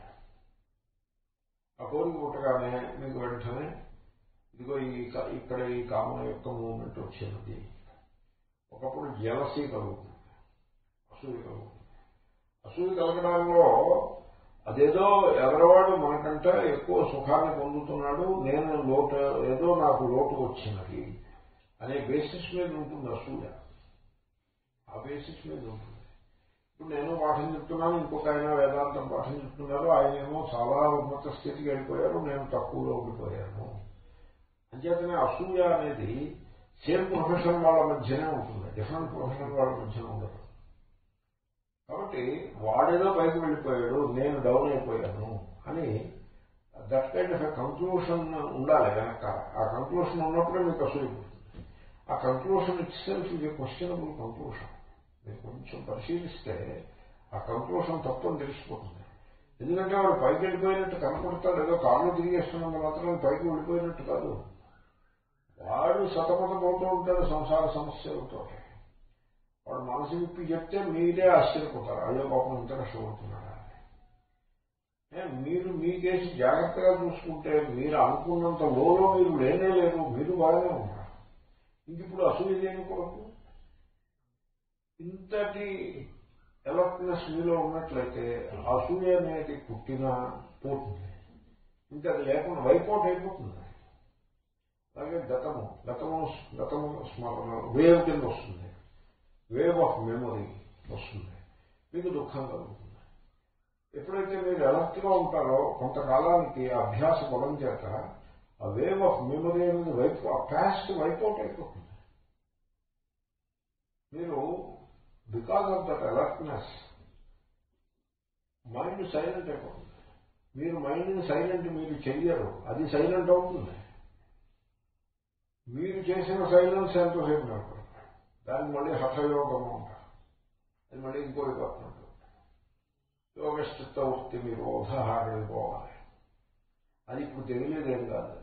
ఆ కోరిక పుట్టగానే మీకు వెంటనే ఇదిగో ఈ క- ఇక్కడ ఈ కామన యొక్క మూమెంట్ వచ్చినది ఒకప్పుడు జలసీ కలుగుతుంది అసూయ కలుగుతుంది అసూయ కలగడంలో అదేదో ఎవరివాడు మనకంటే ఎక్కువ సుఖాన్ని పొందుతున్నాడు నేను లోటు ఏదో నాకు లోటు వచ్చినది అనే బేసిస్ మీద ఉంటుంది అసూయ ఆ బేసిస్ మీద ఉంటుంది ఇప్పుడు నేను పాఠం చెప్తున్నాను ఇంకొక ఆయన వేదాంతం పాఠం చెప్తున్నారు ఆయన ఏమో చాలా ఉన్నత స్థితికి వెళ్ళిపోయారు నేను తక్కువలో ఉండిపోయాను అంచేతనే అసూయ అనేది సేమ్ ప్రొఫెషన్ వాళ్ళ మధ్యనే ఉంటుంది డిఫరెంట్ ప్రొఫెషన్ వాళ్ళ మధ్యన ఉండదు కాబట్టి వాడేదో పైకి వెళ్ళిపోయాడు నేను డౌన్ అయిపోయాను అని దట్ కైండ్ ఆఫ్ కంక్లూషన్ ఉండాలి వెనక ఆ కంక్లూషన్ ఉన్నప్పుడే మీకు అసూయ పుడుతుంది ఆ కంక్లూషన్ ఇట్ సెల్ఫ్ ఇది క్వశ్చనబుల్ కంక్లూషన్ మీరు కొంచెం పరిశీలిస్తే ఆ కంక్లూషన్ తప్పని తెలిసిపోతుంది ఎందుకంటే వాడు పైకి వెళ్ళిపోయినట్టు కనపడతాడు ఏదో కాళ్ళు తిరిగేస్తున్నంత మాత్రం పైకి వెళ్ళిపోయినట్టు కాదు వాడు సతమతమవుతూ ఉంటాడు సంసార సమస్యలతో వాడు మనసు విప్పి చెప్తే మీరే ఆశ్చర్యపోతారు అయ్యో పాపం ఇంత కష్టపడుతున్నాడా ఏ, మీరు మీ కేసు జాగ్రత్తగా చూసుకుంటే మీరు అనుకున్నంత లోలో మీరు లేనే లేరు మీరు బాగానే ఉన్నారు ఇంక ఇప్పుడు అసూయ లేని కొరకు ఇంతటి ఎలర్ట్నెస్ మీలో ఉన్నట్లయితే అసూయ అనేది పుట్టినా పోతుంది ఇంకా అది లేకుండా వైపౌట్ అయిపోతుంది అలాగే గతము గతము గతము స్మరణ వేవ్ కింద వస్తుంది వేవ్ ఆఫ్ మెమొరీ వస్తుంది మీకు దుఃఖం కలుగుతుంది ఎప్పుడైతే మీరు అలర్ట్గా ఉంటారో కొంతకాలానికి ఆ అభ్యాస బలం చేత ఆ వేవ్ ఆఫ్ మెమొరీ అనేది వైపు ఆ ప్యాస్ట్ వైపౌట్ అయిపోతుంది మీరు because of that alertness mind silent అయిపోతుంది మీరు మైండ్ని సైలెంట్ మీరు చెయ్యరు అది సైలెంట్ అవుతుంది మీరు చేసిన సైలెన్స్ ఎంతసేపు నడపదు దానికి మళ్ళీ హఠయోగము అంటారు అది మళ్ళీ ఇంకో డిపార్ట్మెంట్ యోగశ్చిత్త వృత్తి మీరు ఓధాహారం పోవాలి అది ఇప్పుడు తెలియలేదేం కాదు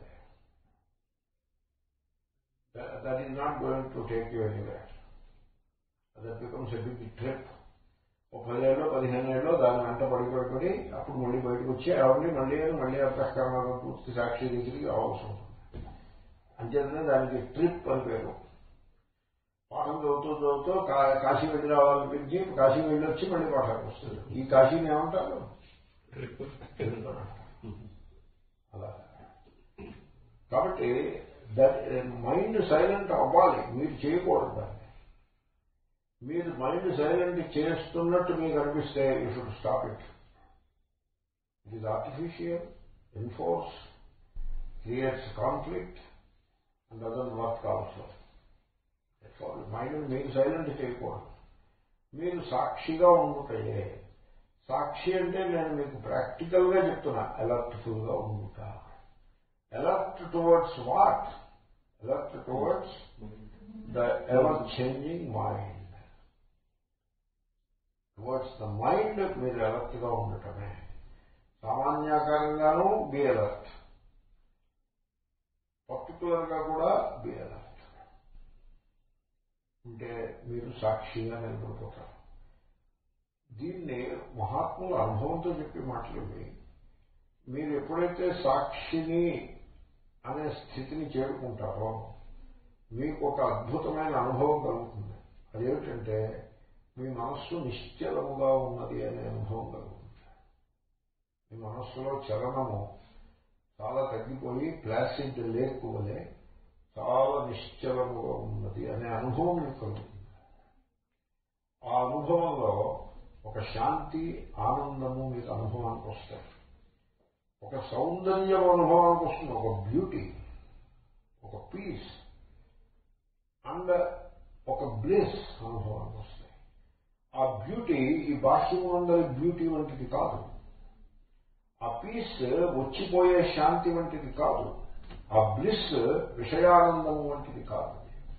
that is not going to take you anywhere that becomes a big trip ఒక పదేళ్ళు పదిహేను ఏళ్ళు దాని వెంట పడి పడి పడి అప్పుడు మళ్ళీ బయటకు వచ్చి ఎవరిని మళ్ళీ మళ్ళీ అంతఃకరణలో పూర్తి సాక్షి దగ్గరికి రావాల్సి ఉంటుంది అంచేతనే దానికి ట్రిప్ అని పేరు పాఠం చదువుతూ చదువుతూ కా- కాశీ వెళ్ళి రావాలనిపించి కాశీ వెళ్ళి వచ్చి మళ్ళీ పాఠానికి వస్తుంది ఈ కాశీని ఏమంటారు ట్రిప్ అని అంటారు. అలా కాబట్టి దట్ మైండ్ సైలెంట్ అవ్వాలి మీరు చేయకూడదు దాన్ని మీరు మైండ్ సైలెంట్ చేస్తున్నట్టు మీకు అనిపిస్తే you should stop it it is artificial enforce creates conflict and other work also mind మీరు సైలెంట్ చేయకూడదు మీరు సాక్షిగా ఉండుటయే సాక్షి అంటే నేను మీకు ప్రాక్టికల్ గా చెప్తున్నా అలర్ట్ఫుల్ గా ఉండుట alert towards what alert towards the ever changing mind towards the mind మీరు అలర్ట్ గా ఉండటమే సామాన్యాకారంగానూ బి అలర్ట్ పర్టికులర్ గా కూడా బి అలర్ట్ ఉంటే మీరు సాక్షిగా నిలబడిపోతారు దీన్ని మహాత్ముల అనుభవంతో చెప్పే మాటలు ఇవి. మీరు ఎప్పుడైతే సాక్షిని అనే స్థితిని చేరుకుంటారో మీకు ఒక అద్భుతమైన అనుభవం కలుగుతుంది అదేమిటంటే మీ మనస్సు నిశ్చలముగా ఉన్నది అనే అనుభవం కలుగుతుంది మీ మనస్సులో చలనము చాలా తగ్గిపోయి ప్లాసిడ్ లేక్ వలె చాలా నిశ్చలముగా ఉన్నది అనే అనుభవం మీకు కలుగుతుంది ఆ అనుభవంలో ఒక శాంతి ఆనందము మీకు అనుభవానికి వస్తాయి ఒక సౌందర్యం అనుభవానికి వస్తుంది ఒక బ్యూటీ ఒక పీస్ అండ్ ఒక బ్లేస్ అనుభవానికి వస్తాయి ఆ బ్యూటీ ఈ బాహ్యములందరి బ్యూటీ వంటిది కాదు ఆ పీస్ వచ్చిపోయే శాంతి వంటిది కాదు ఆ బ్లిస్ విషయానందము వంటిది కాదు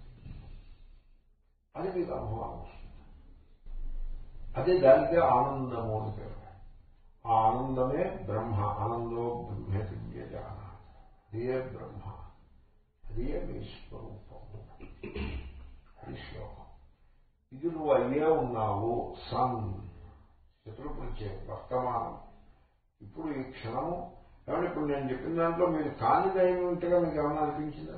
అది మీకు అనుభవం వస్తుంది అదే దానికే ఆనందము అని పేరు ఆ ఆనందమే బ్రహ్మ ఆనందో బ్రహ్మేతి వ్యజాన అదే బ్రహ్మ అదే మీ స్వరూపం అది శ్లోకం ఇది నువ్వు అయ్యే ఉన్నావు సన్ చతుర్పురిచే వర్తమానం ఇప్పుడు ఈ క్షణము ఏమంటే ఇప్పుడు నేను చెప్పిన దాంట్లో మీరు కానిదైన ఉంటేగా మీకు ఏమైనా అనిపించిందా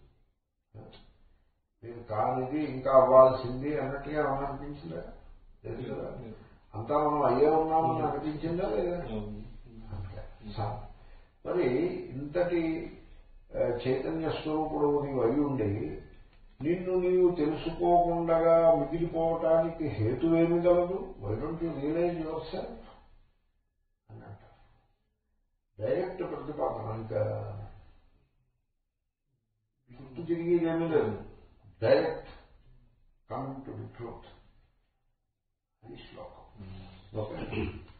మీరు కానిది ఇంకా అవ్వాల్సింది అన్నట్టుగా ఏమైనా అనిపించిందా లేదు కదా అంతా మనం అయ్యే ఉన్నామని అనిపించిందా లేదా అంతే చాలు. మరి ఇంతటి ఆ, చైతన్య స్వరూపుడు నీవు అయి ఉండి నిన్ను నీవు తెలుసుకోకుండా మిగిలిపోవటానికి హేతువేమి గలదు why don't you realize yourself అన్నట్టు డైరెక్ట్ ప్రతిపాదన ఇంకా చుట్టూ తిరిగేదేమీ లేదు direct coming to the truth అది శ్లోకం ఓకే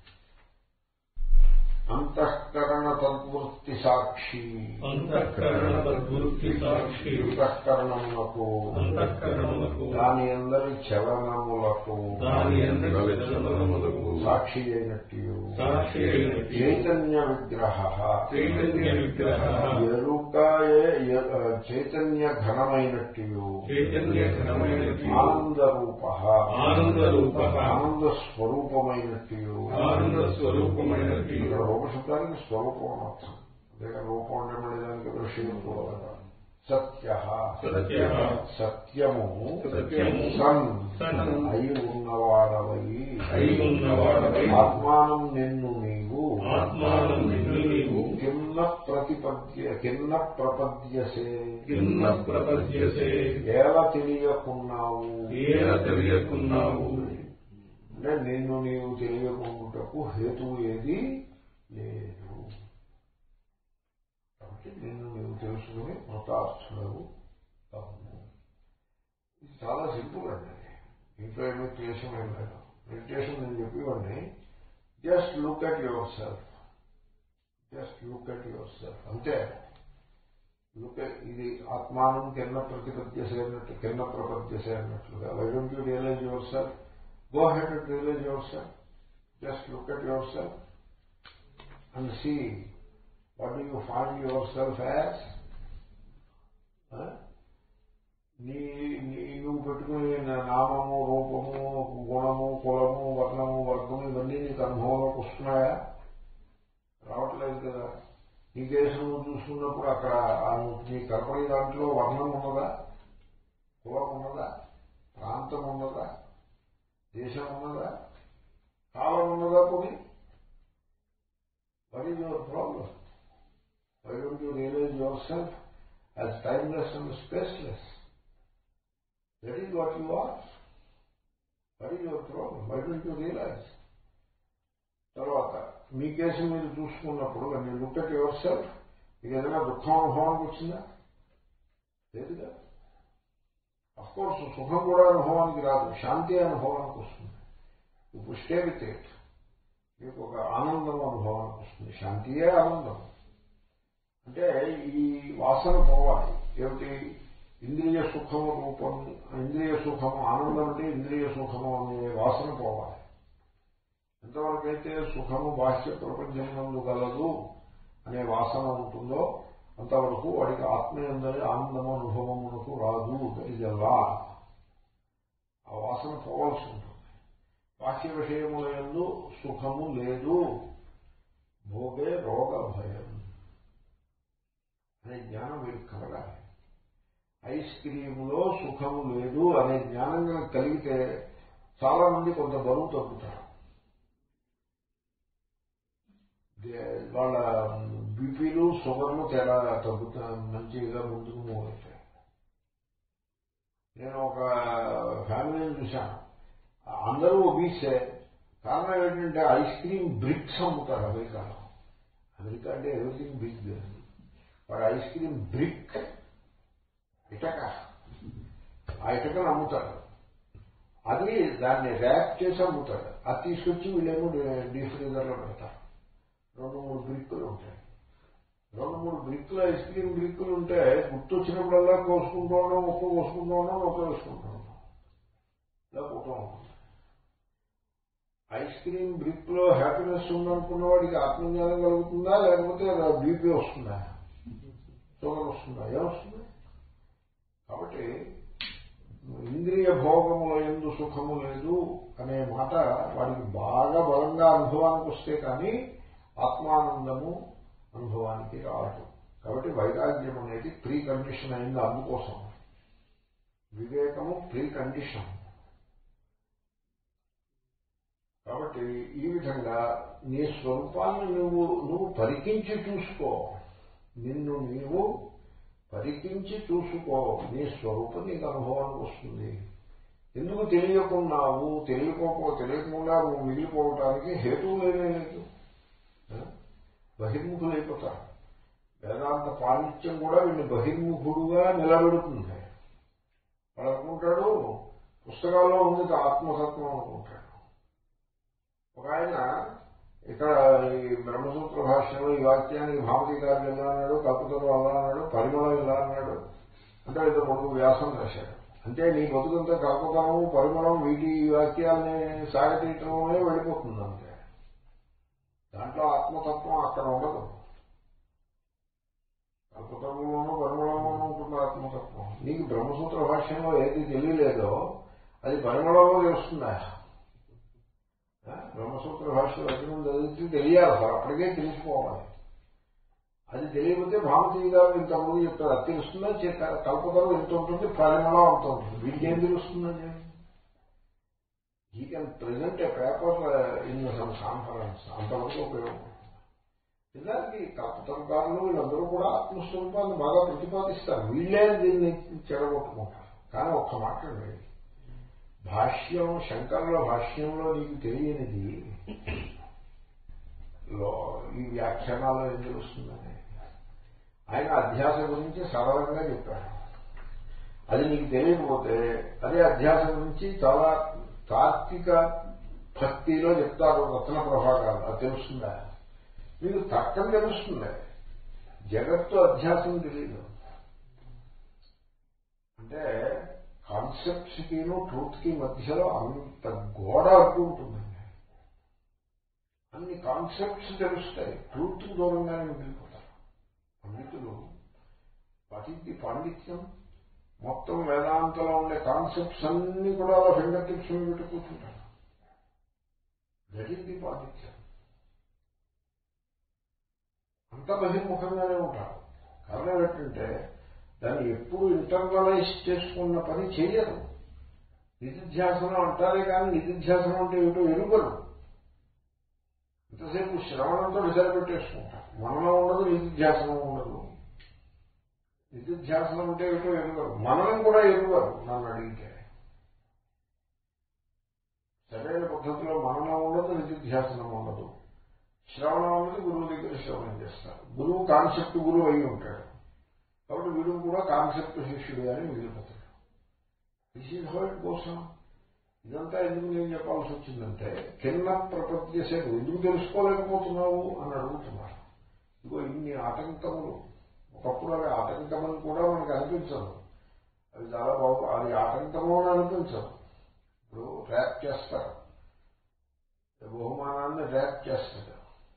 అంతఃకరణ తద్వృత్తి సాక్షి అంతఃకరణ తద్వృత్తి సాక్షి అంతఃకరణములకు అంతఃకరణములకు దాని అందరి చలనములకు దాని అందరి చలనములకు సాక్షి అయినట్టు సాక్షి అయినట్టు చైతన్య విగ్రహ చైతన్య విగ్రహ ఎరుకాయే ఎ- చైతన్య ఘనమైనట్టు చైతన్య ఘనమైనట్టు ఆనంద రూప ఆనంద రూప ఆనంద స్వరూపమైనట్టు ఆనంద స్వరూపమైనట్టు ఇక్కడ రూపశబ్దానికి స్వరూపం అని అర్థం అంతేగా రూపం అంటే మళ్ళీ దానికి దృశ్యం కూడా సత్య సత్యః సత్యము సత్యము సన్ సన్ అయి ఉన్నవాడవై అయి ఉన్నవాడవై ఆత్మానం నిన్ను నీవు ఆత్మానం నిన్ను నీవు కిన్న ప్రతిపద్య కిన్న ప్రపద్యసే కిన్న ప్రపద్యసే ఎలా తెలియకున్నావు ఏల తెలియకున్నావు అంటే నిన్ను నీవు తెలియకుండాటకు హేతువు ఏది లేదు కాబట్టి నిన్ను నీవు తెలుసుకుని కృతార్థుడవు అవును ఇది చాలా సింపుల్ అండి ఇంట్లో ఏమీ క్లేశం ఏం లేదు మెడిటేషన్ నేను చెప్పేవాడిని just look at yourself just look at yourself అంతే లుక్ ఇది ఆత్మానం కింద ప్రతిపద్యసే అన్నట్టు కింద ప్రపద్యసే అన్నట్లుగా why don't you realize yourself Go ahead and realize yourself. Just look at yourself and see what do you find yourself as. Huh? నీ నీ నువ్వు పెట్టుకుని నా- నామము రూపము గుణము కులము వర్ణము వర్గము ఇవన్నీ నీకు అనుభవంలోకి వస్తున్నాయా రావట్లేదు కదా నీ కేసు నువ్వు చూసుకున్నప్పుడు అక్కడ ఆ నువ్వు నీ కనపడే దాంట్లో వర్ణం ఉన్నదా కులం ఉన్నదా ప్రాంతం ఉన్నదా దేశం ఉన్నదా కాలం ఉన్నదా పోనీ what is your problem why don't you realize yourself as timeless and spaceless that is what you are what is your problem why don't you realize తర్వాత మీ కేసు మీరు చూసుకున్నప్పుడు మీరు లుక్ అట్ యువర్ సెల్ఫ్ మీకు ఏదైనా దుఃఖం అనుభవానికి వచ్చిందా లేదుగా కోర్స్ సుఖం కూడా అనుభవానికి రాదు శాంతి అనుభవానికి వస్తుంది ఇప్పుడు స్టే విత్ ఇట్ మీకు ఒక ఆనందం అనుభవానికి వస్తుంది శాంతియే ఆనందం అంటే ఈ వాసన పోవాలి ఏమిటి ఇంద్రియ సుఖము రూపం ఇంద్రియ సుఖము ఆనందం అంటే ఇంద్రియ సుఖము అనే వాసన పోవాలి ఎంతవరకైతే సుఖము బాహ్య ప్రపంచమునందు గలదు అనే వాసన ఉంటుందో అంతవరకు వాడికి ఆత్మీయందరి ఆనందము అనుభవమునకు రాదు ఇదల్లా ఆ వాసన పోవాల్సి ఉంటుంది బాహ్య విషయములందు సుఖము లేదు భోగే రోగ భయం అనే జ్ఞానం వీరికి కలగాలి ఐస్ క్రీములో సుఖము లేదు అనే జ్ఞానం కనుక కలిగితే చాలా మంది కొంత బరువు తగ్గుతారు దే- వాళ్ళ బీపీలు షుగర్లు తేడా తగ్గుతా మంచిగా ముందుకు మూవ్ అవుతాయి నేను ఒక ఫ్యామిలీని చూశాను అందరూ ఒబీసే కారణం ఏంటంటే ఐస్ క్రీమ్ బ్రిక్స్ అమ్ముతారు అమెరికాలో అమెరికా అంటే ఎవ్రీథింగ్ బిగ్ వాడు ఐస్ క్రీమ్ బ్రిక్ ఇటక ఆ ఇటకను అమ్ముతాడు అది దాన్ని ర్యాప్ చేసి అమ్ముతాడు అది తీసుకొచ్చి వీళ్ళేమో డీప్ ఫ్రీజర్లో పెడతారు రెండు మూడు బ్రిక్కులు ఉంటాయి రెండు మూడు బ్రిక్కులు ఐస్ క్రీమ్ బ్రిక్కులు ఉంటే గుర్తొచ్చినప్పుడల్లా కోసుకుంటూ ఉండడం ఒక్క కోసుకుంటూ ఉండడం ఒక్క వేసుకుంటూ ఉండడం ఇలా పోతూ ఉంటుంది ఐస్ క్రీమ్ బ్రిక్ లో హ్యాపీనెస్ ఉందనుకున్న వాడికి ఆత్మజ్ఞానం కలుగుతుందా లేకపోతే బీపీ వస్తుందా షుగర్ వస్తుందా ఏమొస్తుంది కాబట్టి ఇంద్రియ భోగముల ఎందు సుఖము లేదు అనే మాట వాడికి బాగా బలంగా అనుభవానికి వస్తే కానీ ఆత్మానందము అనుభవానికి రాదు కాబట్టి వైరాగ్యం అనేది ప్రీ కండిషన్ అయింది అందుకోసం వివేకము ప్రీ కండిషన్ కాబట్టి ఈ విధంగా నీ స్వరూపాన్ని నువ్వు నువ్వు పరికించి చూసుకో నిన్ను నీవు పరికించి చూసుకో నీ స్వరూపం నీకు అనుభవానికి వస్తుంది ఎందుకు తెలియకున్నావు తెలియకోపో తెలియకుండా నువ్వు మిగిలిపోవటానికి హేతువు లేనే లేదు ఆ? బహిర్ముఖులైపోతారు వేదాంత పాండిత్యం కూడా వీడిని బహిర్ముఖుడుగా నిలబెడుతుంది వాడు అనుకుంటాడు పుస్తకాల్లో ఉంది ఆత్మతత్వం అనుకుంటాడు ఒక ఆయన ఇక్కడ ఈ బ్రహ్మసూత్ర భాషలో ఈ వాక్యానికి భామతి గారు ఎలా అన్నాడు కల్పతలు అలా అన్నాడు పరిమళం ఇలా అన్నాడు అంటే ఇద్దరు మనకు వ్యాసం రాశాడు అంటే నీ బతుకంతా కల్పతము పరిమళం వీటి ఈ వాక్యాలని సాగతీయటమే వెళ్ళిపోతుంది అంతే దాంట్లో ఆత్మతత్వం అక్కడ ఉండదు కల్పతరంలోనూ పరిమళంలోనూ ఉంటుంది ఆత్మతత్వం నీకు బ్రహ్మసూత్ర భాష్యంలో ఏది తెలియలేదో అది పరిమళంలో తెలుస్తుందా ఆ? బ్రహ్మసూత్ర భాషలో వచనం చదివితే తెలియాలి అసలు అప్పటికే తెలిసిపోవాలి అది తెలియకపోతే భామతీయ గారు ఇంతకుముందు చెప్తారు అది తెలుస్తుందా చే- కల్పతరం ఎంత ఉంటుంది పరిమళం అంత ఉంటుంది వీడికి ఏం తెలుస్తుందండి ఈ can present a paper in some conference అంతవరకు ఉపయోగపడుతుంది నిజానికి కల్పతరకారులు వీళ్ళందరూ కూడా ఆత్మస్వరూపాన్ని బాగా ప్రతిపాదిస్తారు వీళ్ళే దీన్ని చెడగొట్టుకుంటారు కానీ ఒక్క మాట అండి భాష్యం శంకరుల భాష్యంలో నీకు తెలియనిది లో- ఈ వ్యాఖ్యానాల్లో ఏం తెలుస్తుందని ఆయన అధ్యాస గురించి సరళంగా చెప్పాడు అది నీకు తెలియకపోతే అదే అధ్యాస గురించి చాలా తార్కిక భక్తిలో చెప్తారు రత్న ప్రభాకాలు అది తెలుస్తుందా మీకు తర్కం తెలుస్తుంది జగత్తు అధ్యాసం తెలియదు అంటే కాన్సెప్ట్స్ కిను ట్రూత్ కి మధ్యలో అంత గోడ అడ్డు ఉంటుందండి అన్ని కాన్సెప్ట్స్ తెలుస్తాయి ట్రూత్ దూరంగానే మిగిలిపోతారు పండితులు పతికి పాండిత్యం మొత్తం వేదాంతంలో ఉండే కాన్సెప్ట్స్ అన్ని కూడా అలా ఫింగర్ టిప్స్ మీద పెట్టి కూర్చుంటారు దట్ ఈస్ ది పాండిత్యం అంత బహిర్ముఖంగానే ఉంటారు కారణం ఏంటంటే దాన్ని ఎప్పుడు ఇంటర్నలైజ్ చేసుకున్న పని చేయరు నిధిధ్యాసనం అంటారే కానీ నిధిధ్యాసనం అంటే ఏమిటో ఎరుగరు ఇంతసేపు శ్రవణంతో విసరిపెట్టేసుకుంటారు మనలో ఉండదు నిధిధ్యాసనం ఉండదు నిధిధ్యాసనం అంటే ఏమిటో ఎరుగరు మననం కూడా ఎరుగరు నన్ను అడిగితే సరైన పద్ధతిలో మననం ఉండదు నిధిధ్యాసనం ఉండదు శ్రవణం అనేది గురువు దగ్గర శ్రవణం చేస్తారు గురువు కాన్సెప్ట్ గురువు అయి ఉంటాడు కాబట్టి వీడు కూడా కాన్సెప్ట్ శిష్యుడు అని మిగిలిపోతాడు దిస్ ఈజ్ హౌ ఇట్ కోసం ఇదంతా ఎందుకు నేను చెప్పాల్సి వచ్చిందంటే కింద ప్రపంచే ఎందుకు తెలుసుకోలేకపోతున్నావు అని అడుగుతున్నారు ఇదిగో ఇన్ని ఆటంకములు ఒకప్పుడు అవి ఆటంకమని కూడా మనకు అనిపించదు అది చాలా బాగు అది ఆటంకము అని అనిపించదు ఇప్పుడు ర్యాప్ చేస్తారు బహుమానాన్ని ర్యాప్ చేస్తారు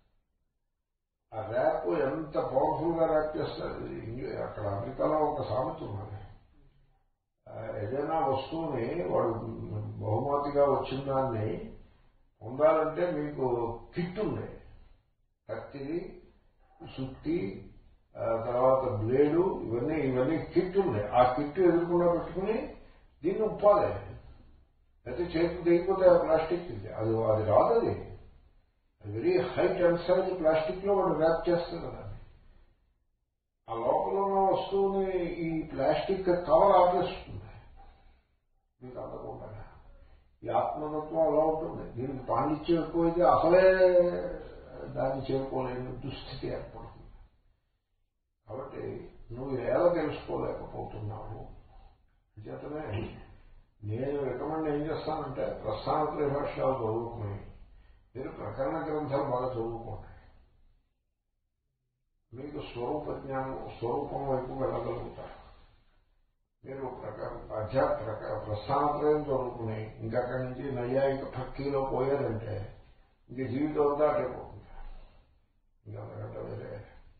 ఆ ర్యాప్ ఎంత పవర్ఫుల్ గా ర్యాప్ చేస్తారు ఇంగ్లీ- అక్కడ అమెరికాలో ఒక సామెత ఉన్నది ఆ, ఏదైనా వస్తువుని వాడు బహుమతిగా వచ్చిన దాన్ని పొందాలంటే మీకు కిట్ ఉంది కత్తిది సుత్తి ఆ తర్వాత బ్లేడు ఇవన్నీ ఇవన్నీ కిట్ ఉంది ఆ కిట్ ఎదుర్కొన్నా పెట్టుకుని దీన్ని ఉప్పాలి అయితే చేతులు తెగిపోతే ఆ ప్లాస్టిక్ ఇది అది అది రాదు అది వెరీ హై టెన్సైజ్ ప్లాస్టిక్ లో వాడు ర్యాప్ చేస్తుంది దాన్ని ఆ లోపల ఉన్న వస్తువుని ఈ ప్లాస్టిక్ కవర్ ఆపేస్తుంది మీకు అందకుండా ఈ ఆత్మతత్వం అలా ఉంటుంది దీనికి పాండిత్యం ఎక్కువైతే అసలే దాన్ని చేరుకోలేని దుస్థితి ఏర్పడుతుంది కాబట్టి నువ్వు ఎలా తెలుసుకోలేకపోతున్నావు చేతనే నేను రికమెండ్ ఏం చేస్తానంటే ప్రస్థానత్రయ భాషలు చదువుకుని మీరు ప్రకరణ గ్రంథాలు బాగా చదువుకోండి మీకు స్వరూప జ్ఞానం స్వరూపం వైపు వెళ్ళగలుగుతారు మీరు అధ్యాత్మ ప్రస్థానత్రయం చదువుకుని ఇంకా అక్కడి నుంచి నైయాయిక భక్తిలో పోయారంటే ఇంక జీవితం అంతా అటైపోతుంది ఇంకా అంతకంటే వేరే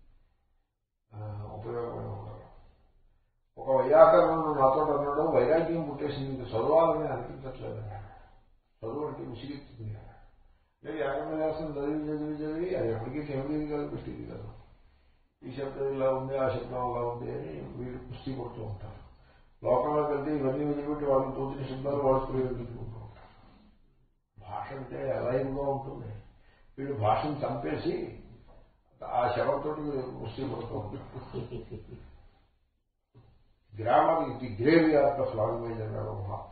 ఉపయోగమైన ఉండదు ఒక వైయాకరణను నాతో అన్నాడు వైరాగ్యం పుట్టేసింది ఇంక చదవాలని అనిపించట్లేదు చదువు అంటే విసిగెత్తుంది నేను యాగన్యాసం చదివి చదివి చదివి అది ఎప్పటికీ తెలియదు కాదు పెట్టింది కదా ఈ శబ్దం ఇలా ఉంది ఆ శబ్దం అలా ఉంది అని వీళ్ళు కుస్తీ కొడుతూ ఉంటారు లోకంలోకి వెళ్తే ఇవన్నీ వదిలిపెట్టి వాళ్ళని తోచిన శబ్దాలు వాళ్ళు ప్రయోగించుకుంటూ ఉంటారు భాష అంటే ఎలైవ్గా ఉంటుంది వీళ్ళు భాషను చంపేసి ఆ శవంతో కుస్తీ కొడుతూ ఉంటారు గ్రామర్ ఇది గ్రేవ్ యార్డ్ ఆఫ్ లాంగ్వేజ్ అన్నాడు మహాత్మ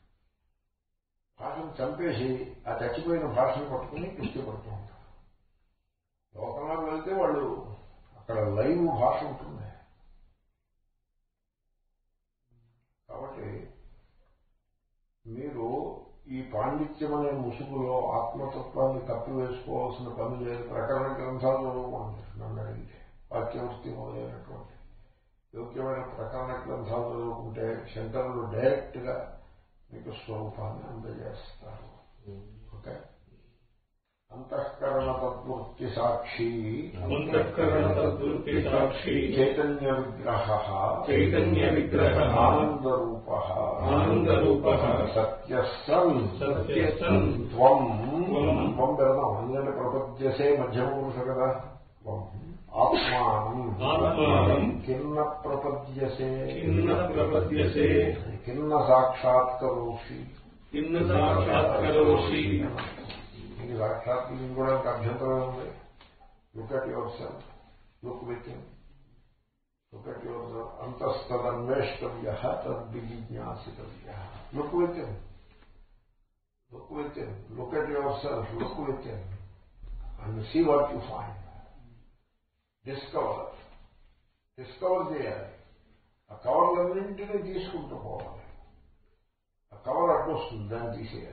భాషను చంపేసి ఆ చచ్చిపోయిన భాషను పట్టుకుని కుస్తీ పడుతూ ఉంటారు లోకంలోకి వెళ్తే వాళ్ళు అక్కడ లైవ్ భాష ఉంటుంది కాబట్టి మీరు ఈ పాండిత్యం అనే ముసుగులో ఆత్మతత్వాన్ని కప్పివేసుకోవాల్సిన పని లేదు ప్రకరణ గ్రంథాలు చదువుకోండి నన్ను అడిగితే వాక్యవృత్తి మొదలైనటువంటి యోగ్యమైన ప్రకరణ గ్రంథాలు చదువుకుంటే శంకరులు డైరెక్ట్ గా మీకు స్వరూపాన్ని అందజేస్తారు ఓకే అంతఃకరణ తద్వృత్తి సాక్షి అంతఃకరణ తద్వృత్తి సాక్షి చైతన్య విగ్రహ చైతన్య విగ్రహ ఆనందరూప ఆనందరూప సత్యసన్ సత్యసన్ త్వం త్వం త్వం పెడదాం ఎందుకంటే ప్రపద్యసే మధ్యమ పురుష కదా త్వం ఆత్మానం ఆత్మానం కిన్న ప్రపద్యసే కిన్న ప్రపద్యసే కిన్న సాక్షాత్కరోషి కిన్న సాక్షాత్కరోషి ఇది సాక్షాత్కరించుకోవడానికి అభ్యంతరం ఉంది look at yourself look with look at yourself అంతస్తదన్వేష్టవ్య తద్విజిజ్ఞాసితవ్య look with look with look at yourself look with and see what you find discover discover చేయాలి ఆ కవర్లన్నింటినీ తీసుకుంటూ పోవాలి ఆ కవర్ అడ్డొస్తుంది దాన్ని తీసేయాలి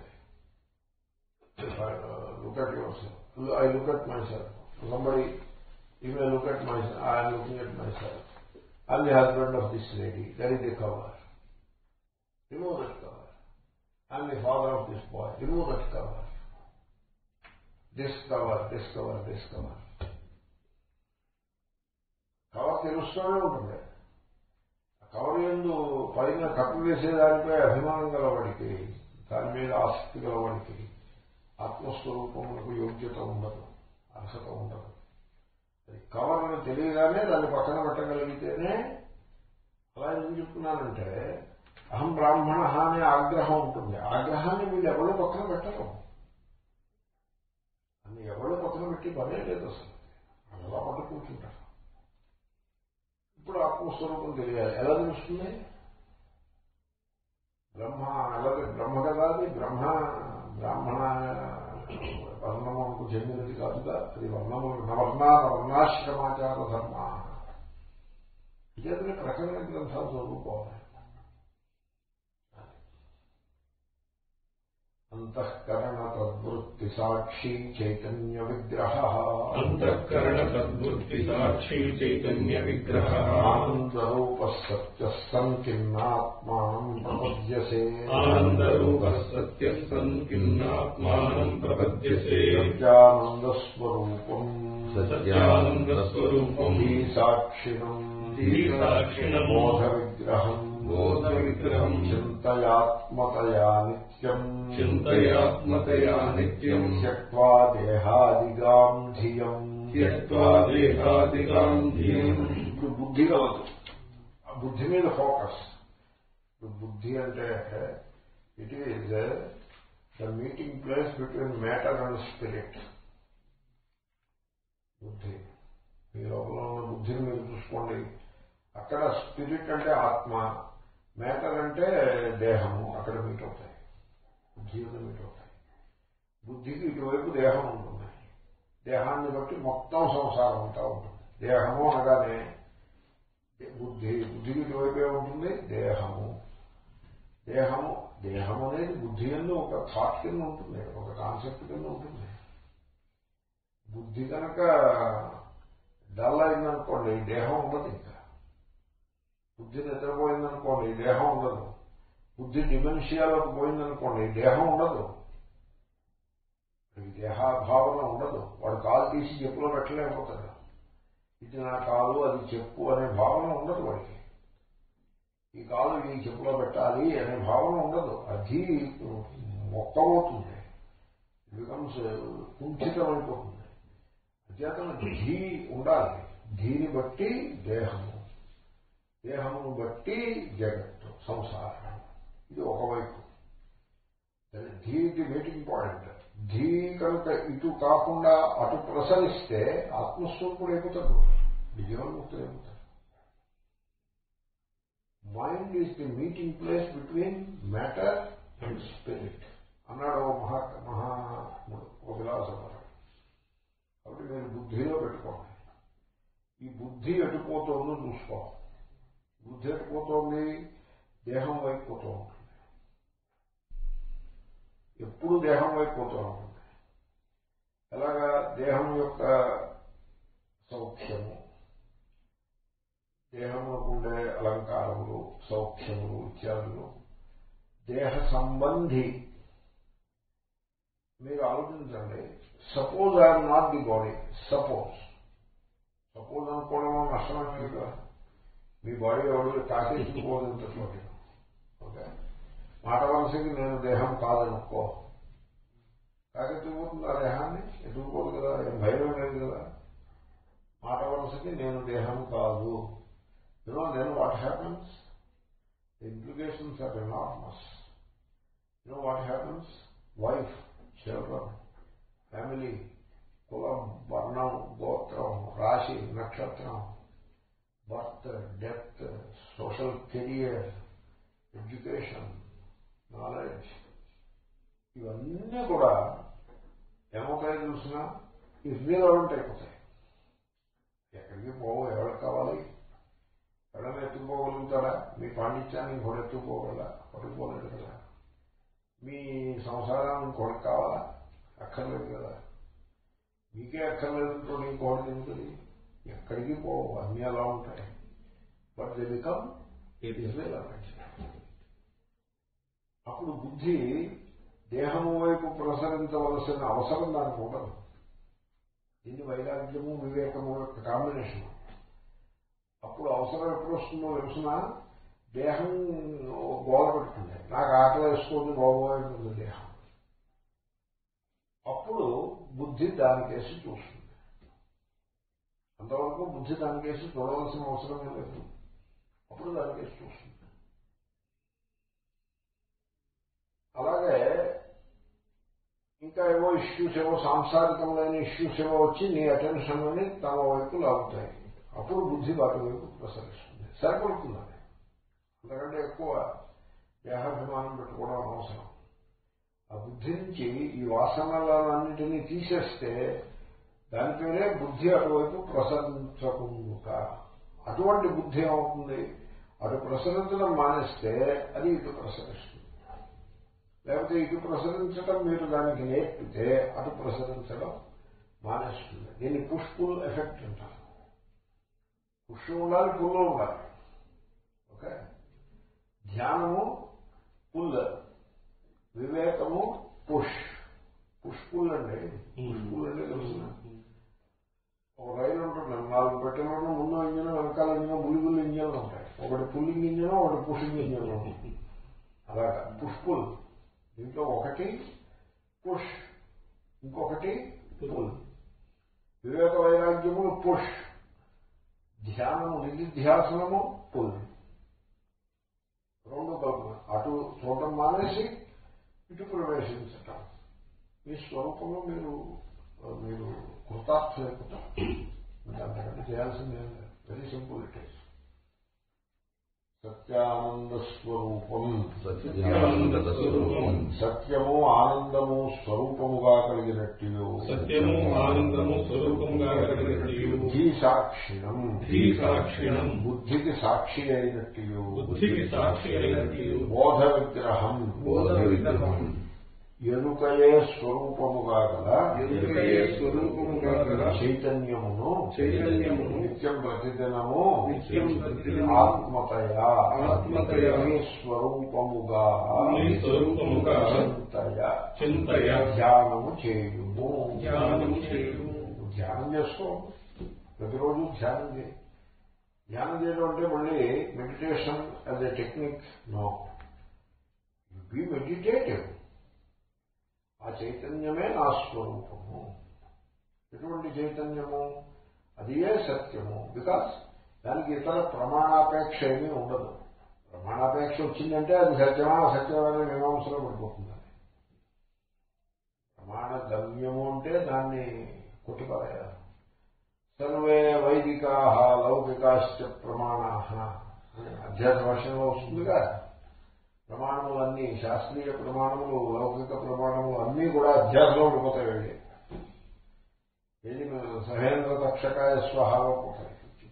look at yourself. I look at myself. Somebody, you may look at myself. I am looking at myself. I am the husband of this lady. That is the cover. Remove that cover. I am the father of this boy. Remove that cover. Discover, discover, discover. Cover తెలుస్తూనే ఉంటుంది cover ఎందు పైన కట్టు వేసేదానిపై అభిమానం గలవాడికి దాని మీద ఆసక్తి గలవాడికి ఆత్మస్వరూపములకు యోగ్యత ఉండదు అర్హత ఉండదు అది కవర్ని తెలియగానే దాన్ని పక్కన పెట్టగలిగితేనే అలా ఎందుకు చెప్తున్నానంటే అహం బ్రాహ్మణ అనే ఆగ్రహం ఉంటుంది ఆగ్రహాన్ని వీళ్ళు ఎవరు పక్కన పెట్టరు అని ఎవరు పక్కన పెట్టి పనే లేదు అసలు అలా పట్టు కూర్చుంటారు ఇప్పుడు ఆత్మస్వరూపం తెలియాలి ఎలా తెలుస్తుంది బ్రహ్మ ఎలా బ్రహ్మ కదా అది బ్రహ్మ బ్రాహ్మణ వర్ణములకు చెందినది కాదుగా అది వర్ణము నవర్ణా వర్ణాశ్రమాచార ధర్మ ఇదే ప్రకరణ గ్రంథాలు చదువుకోవాలి అంతఃకరణ తద్వృత్తి సాక్షి చైతన్య విగ్రహ అంతఃకరణ తద్వృత్తి సాక్షి చైతన్య విగ్రహ ఆనందరూప సత్య సంకిన్నాత్మానం ప్రపద్యసే ఆనందరూప సత్యసన్ కిన్నాత్మానం ప్రపద్యసే సత్యానందస్వరూపం సత్యానందస్వరూపం ధీ సాక్షిణం ధీసాక్షిణం బోధ విగ్రహం బోధ విగ్రహం చింతయాత్మతయా నిత్యం చింతయాత్మతయా నిత్యం త్యక్వా దేహాదిగాం ధియం త్యక్వా దేహాదిగాం ధియం ఇప్పుడు బుద్ధి కలదు ఆ బుద్ధి మీద ఫోకస్ ఇప్పుడు బుద్ధి అంటే it is the meeting place between matter and spirit బుద్ధి మీ లోపల ఉన్న బుద్ధిని మీరు చూసుకోండి అక్కడ స్పిరిట్ అంటే ఆత్మ మ్యాటర్ అంటే దేహము అక్కడ మీట్ అవుతాయి బుద్ధి మీద మీట్ అవుతాయి బుద్ధికి ఇటువైపు దేహం ఉంటుంది దేహాన్ని బట్టి మొత్తం సంసారం అంతా ఉంటుంది దేహము అనగానే బుద్ధి బుద్ధికి ఇటువైపే ఉంటుంది దేహము దేహము దేహం అనేది బుద్ధి కింద ఒక థాట్ కింద ఉంటుంది ఒక కాన్సెప్ట్ కింద ఉంటుంది బుద్ధి కనుక డల్ అయిందనుకోండి దేహం ఉండదు ఇంకా బుద్ధి నిద్రపోయిందనుకోండి దేహం ఉండదు బుద్ధి డిమెన్షియాలోకి పోయిందనుకోండి దేహం ఉండదు ఈ దేహాభావన ఉండదు వాడు కాలు తీసి చెప్పులో పెట్టలేకపోతాడు ఇది నా కాలు అది చెప్పు అనే భావన ఉండదు వాడికి ఈ కాలు ఈ చెప్పులో పెట్టాలి అనే భావన ఉండదు అది మొక్కబోతుంది బికమ్స్ కుంఠితమైపోతుంది అధ్యాత్మ ధీ ఉండాలి ధీని బట్టి దేహము దేహమును బట్టి జగత్తు సంసారం ఇది ఒకవైపు ధీ ది మీటింగ్ పాయింట్ ధీ కనుక ఇటు కాకుండా అటు ప్రసరిస్తే ఆత్మస్వరూపుడు అయిపోతాడు విజయోన్ముక్తుడు అయిపోతాడు mind is the meeting place between matter and spirit అన్నాడు ఓ మహా మహాత్ముడు ఓ విలాసపరుడు కాబట్టి మీరు బుద్ధిలో పెట్టుకోండి ఈ బుద్ధి ఎటుపోతుందో చూసుకోవాలి బుద్ధి ఎటుపోతోంది దేహం వైపు పోతూ ఉంటుంది ఎప్పుడు దేహం వైపు పోతూ ఉంటుంది ఎలాగా దేహం యొక్క సౌఖ్యము దేహంలోకి ఉండే అలంకారములు సౌఖ్యములు ఇత్యాదులు దేహ సంబంధి మీరు ఆలోచించండి suppose I'm not the body suppose suppose అనుకోవడం నష్టమే కదా మీ బాడీ ఎవరు తాకేసుకోదంటే ఓకే మాట వలసకి నేను దేహం కాదనుకో తాకెత్తుకుపోతుంది ఆ దేహాన్ని ఎత్తుకుపోదు కదా ఏం భయం లేదు కదా మాట వలసకి నేను దేహం కాదు you know then what happens the implications are enormous you know what happens wife children family కులం వర్ణం గోత్రం రాశి నక్షత్రం birth death social career education knowledge ఇవన్నీ కూడా ఏమవుతాయో చూసినా ఇర్రిలవెంట్ అయిపోతాయి ఎక్కడికి పోవు ఎవరికి కావాలి ఎవరైనా ఎత్తుకుపోగలుగుతారా మీ పాండిత్యాన్ని ఇంకోటి ఎత్తుకుపోగలరా పట్టుకుపోలేదు కదా మీ సంసారాన్ని ఇంకోటి కావాలా అక్కర్లేదు కదా మీకే అక్కర్లేదు ఇంకోటి ఎందుకని ఎక్కడికి పోవు అన్నీ అలా ఉంటాయి బట్ దే బికమ్ ఇర్రిలవెంట్ అప్పుడు బుద్ధి దేహము వైపు ప్రసరించవలసిన అవసరం దానికి ఉండదు దీన్ని వైరాగ్యము వివేకము యొక్క కాంబినేషన్ అప్పుడు అవసరం ఎప్పుడు వస్తుందో తెలుసిన దేహం గోల పెడుతుంది నాకు ఆకలి వేసుకొని బాగోతుంది దేహం అప్పుడు బుద్ధి దానికేసి చూస్తుంది అంతవరకు బుద్ధి దానికేసి చూడవలసిన అవసరం లేదు అప్పుడు దానికేసి చూస్తుంది అలాగే ఇంకా ఏవో ఇష్యూస్ ఏవో సాంసారికమైన ఇష్యూస్ ఏవో వచ్చి నీ అటెన్షన్ అని తమ వైపు లాగుతాయి అప్పుడు బుద్ధి వాటి వైపు ప్రసరిస్తుంది సరిపడుతుంది అది అంతకంటే ఎక్కువ దేహాభిమానం పెట్టుకోవడం అవసరం ఆ బుద్ధి నుంచి ఈ వాసనలన్నింటినీ తీసేస్తే దాని పేరే బుద్ధి అటువైపు ప్రసరించకుండా అటువంటి బుద్ధి ఏమవుతుంది అటు ప్రసరించడం మానేస్తే అది ఇటు ప్రసరిస్తుంది లేకపోతే ఇటు ప్రసరించడం మీరు దానికి నేర్పితే అటు ప్రసరించడం మానేస్తుంది దీన్ని పుష్ పుల్ ఎఫెక్ట్ అంటారు పుష్ ఉండాలి పుల్ ఉండాలి ఓకే ధ్యానము పుల్ వివేకము పుష్ పుష్ పుల్ అండి పుష్ పుల్ అంటే తెలుసు ఒక రైలు ఉంటుంది నాలుగు పెట్టెలలో ముందు ఇంజిన్ వెనకాల ఇంజిన్ బుల్లిగుల్లి ఇంజిన్లు ఉంటాయి ఒకటి పుల్లింగ్ ఇంజిన్ ఒకటి పుషింగ్ ఇంజిన్ ఉంటుంది అలాగా పుష్ పుల్ దీంట్లో ఒకటి పుష్ ఇంకొకటి పుల్ వివేక వైరాగ్యములు పుష్ ధ్యానము నిధిధ్యాసనము పుల్ రెండు కలుపున అటు చూడటం మానేసి ఇటు ప్రవేశించటం మీ స్వరూపంలో మీరు మీరు కృతార్థులైపోతారు ఇంకా అంతకంటే చేయాల్సింది వెరీ సింపుల్ ఇట్ ఈస్ సత్యానంద స్వరూపం సత్యానంద స్వరూపం సత్యము ఆనందము స్వరూపముగా కలిగినట్టు సత్యము ఆనందము స్వరూపంగా కలిగినట్టు బుద్ధి సాక్షిణం ధీ సాక్షిణం బుద్ధికి సాక్షి అయినట్టు బుద్ధికి సాక్షి అయినట్టు బోధ విగ్రహం బోధ విగ్రహం ఎరుకయే స్వరూపముగా గల ఎరుకయే స్వరూపముగా గల చైతన్యమును చైతన్యమును నిత్యం ప్రతిదినము నిత్యం ప్రతిదినము ఆత్మతయా ఆత్మతయా నీ స్వరూపముగా నీ స్వరూపముగా చింతయ చింతయ ధ్యానము చేయుము ధ్యానము చేయుము. ధ్యానం చేసుకో ప్రతిరోజు ధ్యానం చేయి ధ్యానం చేయడం అంటే మళ్ళీ meditation as a technique no be meditative ఆ చైతన్యమే నా స్వరూపము ఎటువంటి చైతన్యము అదియే సత్యము బికాస్ దానికి ఇతర ప్రమాణాపేక్ష ఏమీ ఉండదు ప్రమాణాపేక్ష వచ్చిందంటే అది సత్యమా అసత్యమనే మీమాంసలో పడిపోతుంది ప్రమాణ గమ్యము అంటే దాన్ని కొట్టిపారేయాలి సర్వే వైదికా లౌకికాశ్చ ప్రమాణా అధ్యాత్మ భాషలో వస్తుందిగా ప్రమాణములన్నీ శాస్త్రీయ ప్రమాణములు లౌకిక ప్రమాణములు అన్నీ కూడా అధ్యాసంలో ఉండిపోతాయి వెళ్ళి ఏది సహేంద్ర తక్షకాయ స్వహాలో పోతాయి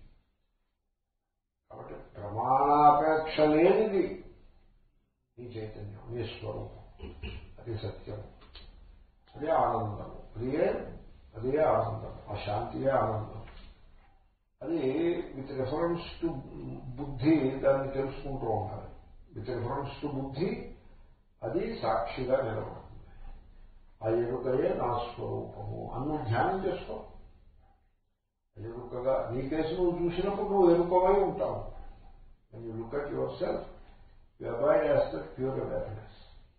కాబట్టి ప్రమాణాపేక్ష లేనిది నీ చైతన్యం నీ స్వరూపం అది సత్యం అదే ఆనందం అదే అదే ఆనందం ఆ శాంతియే ఆనందం అది విత్ రెఫరెన్స్ టు బుద్ధి దాన్ని తెలుసుకుంటూ ఉండాలి విత్ రిఫరెన్స్ టు బుద్ధి అది సాక్షిగా నిలబడుతుంది ఆ ఎరుకయే నా స్వరూపము అన్ను ధ్యానం చేసుకో ఎరుకగా నీ కేసు నువ్వు చూసినప్పుడు నువ్వు ఎరుకవై ఉంటావు you look at yourself you abide as that pure awareness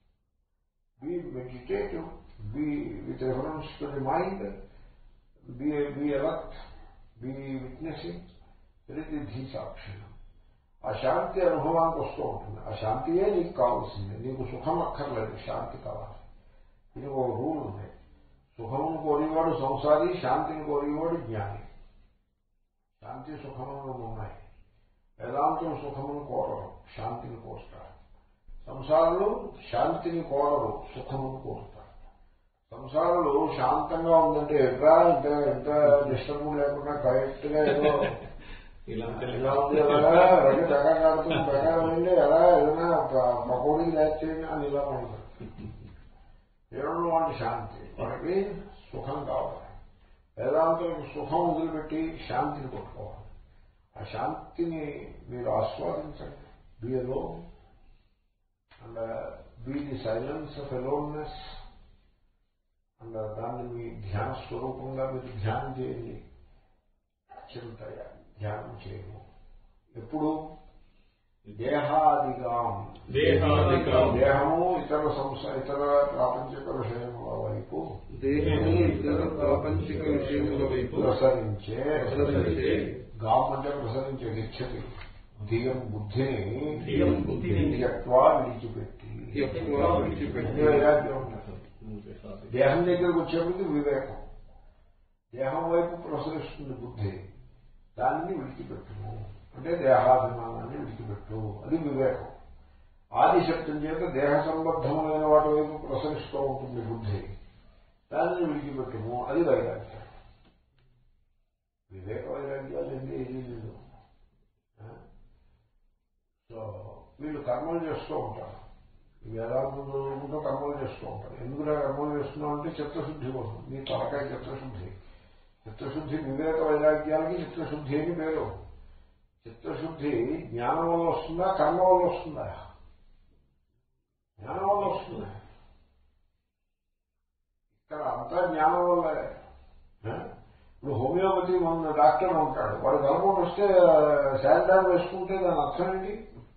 be meditative be with reference to the mind be be alert be witnessing ఇది ధీ సాక్షిణం ఆ శాంతి అనుభవానికి వస్తూ ఉంటుంది ఆ శాంతియే నీకు కావాల్సింది నీకు సుఖం అక్కర్లేదు శాంతి కావాలి ఇది ఒక రూల్ ఉంది సుఖమును కోరేవాడు సంసారి శాంతిని కోరేవాడు జ్ఞాని శాంతి సుఖములు ఉన్నాయి వేదాంతం సుఖమును కోరరు శాంతిని కోరుతారు సంసారులు శాంతిని కోరరు సుఖమును కోరుతారు సంసారులు శాంతంగా ఉందంటే ఎట్లా ఇంత ఎంత డిస్టర్బ్ లేకుండా కరెక్ట్ గా ఏదో ఇలా ఇలా ఉంది ఎలాగా రెండు తెగకాడుతుంది తెగండి ఎలా ఏదైనా పకోడీ లేచేయండి అని ఇలా ఉంటుంది ఏడు వాటి శాంతి మనకి సుఖం కావాలి వేదాంతులకు సుఖం వదిలిపెట్టి శాంతిని కొట్టుకోవాలి ఆ శాంతిని మీరు ఆస్వాదించండి below and be the silence of aloneness and దాన్ని మీ ధ్యాన స్వరూపంగా మీరు ధ్యానం చేయండి చింతయ ధ్యానం చేయము ఎప్పుడు దేహాదిగాం దేహాదిగాం. దేహము ఇతర సంస ఇతర ప్రాపంచిక విషయముల వైపు దేహము ఇతర ప్రాపంచిక విషయముల వైపు ప్రసరించే ప్రసరించే గాం అంటే ప్రసరించే గచ్చతి ధియం బుద్ధిని ధియం బుద్ధిని త్యక్వా విడిచిపెట్టి త్యక్వా విడిచిపెట్టి. అన్ని వైరాగ్యం ఉంటుంది దేహం దగ్గరకు వచ్చేప్పటికి వివేకం దేహం వైపు ప్రసరిస్తుంది బుద్ధి దానిని విడిచిపెట్టుము అంటే దేహాభిమానాన్ని విడిచిపెట్టు అది వివేకం ఆదిశక్తం చేత దేహ సంబద్ధములైన వాటి వైపు ప్రసరిస్తూ ఉంటుంది బుద్ధి దానిని విడిచిపెట్టుము అది వైరాగ్యం వివేక వైరాగ్యాలు ఏంటి ఏది లేదు ఆ? సో వీళ్ళు కర్మలు చేస్తూ ఉంటారు ఈ వేదాంతం చదువుకుంటూ కర్మలు చేస్తూ ఉంటారు ఎందుకులా కర్మలు చేస్తున్నాం అంటే చిత్తశుద్ధి కోసం మీ తలకాయ చిత్తశుద్ధి చిత్తశుద్ధి వివేక వైరాగ్యాలకి చిత్తశుద్ధి అని పేరు చిత్తశుద్ధి జ్ఞానం వల్ల వస్తుందా కర్మ వల్ల వస్తుందా జ్ఞానం వల్ల వస్తుంది ఇక్కడ అంతా జ్ఞానం వల్లే ఆ? ఇప్పుడు హోమియోపతి మన డాక్టర్ ఉంటాడు వాడు కలపడం వస్తే శానిటైజర్ వేసుకుంటే దాని అర్థం ఏంటి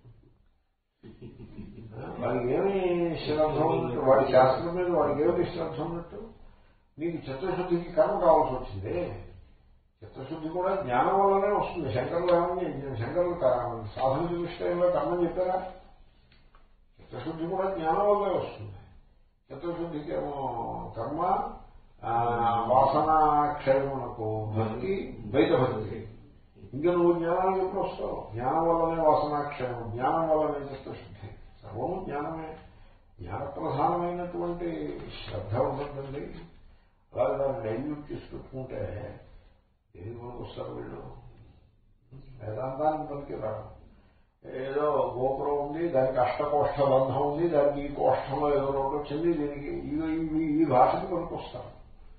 వాడికి ఏమి శ్రద్ధ ఉన్నట్టు వాడి శాస్త్రం మీద వాడికి ఏమిటి శ్రద్ధ ఉన్నట్టు నీకు చిత్తశుద్ధికి కర్మ కావాల్సి వచ్చింది చిత్తశుద్ధి కూడా జ్ఞానం వల్లనే వస్తుంది శంకరులు ఏమని శంకరులు క- సాధన విషయంలో కర్మం చెప్పారా చిత్తశుద్ధి కూడా జ్ఞానం వల్లే వస్తుంది చిత్తశుద్ధికి ఏమో కర్మ ఆ, వాసన క్షయమునకు భక్తి బయట భక్తి ఇంకా నువ్వు జ్ఞానానికి ఎప్పుడు వస్తావు జ్ఞానం వల్లనే వాసనాక్షయం జ్ఞానం వల్లనే చిత్తశుద్ధి సర్వము జ్ఞానమే జ్ఞాన ప్రధానమైనటువంటి శ్రద్ధ ఉంటుందండి అలాగే దాన్ని డైల్యూట్ చేసి పెట్టుకుంటే దేనికి మనకు వస్తారు వీళ్ళు వేదాంతానికి పనికి రాదు ఏదో గోపురం ఉంది దానికి అష్టకోష్ఠ బంధం ఉంది దానికి ఈ కోష్టంలో ఏదో రోడ్డు వచ్చింది దీనికి ఈ- ఈ- ఈ భాషకి పనికి వస్తారు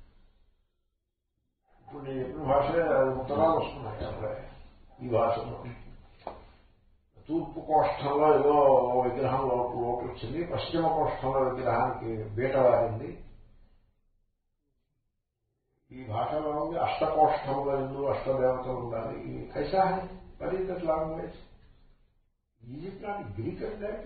ఇప్పుడు నేను చెప్పిన భాషే అది ఉత్తరాలు వస్తున్నాయి అప్పుడే ఈ భాషలో తూర్పు కోష్టంలో ఏదో విగ్రహం లోటు లోటు వచ్చింది పశ్చిమ కోష్టంలో విగ్రహానికి బీట వారింది ఈ భాషలో ఉంది అష్టకోష్టంలో ఎందు అష్టదేవతలు ఉండాలి ఈ కైసా హై what is that language Egypt not Greek and that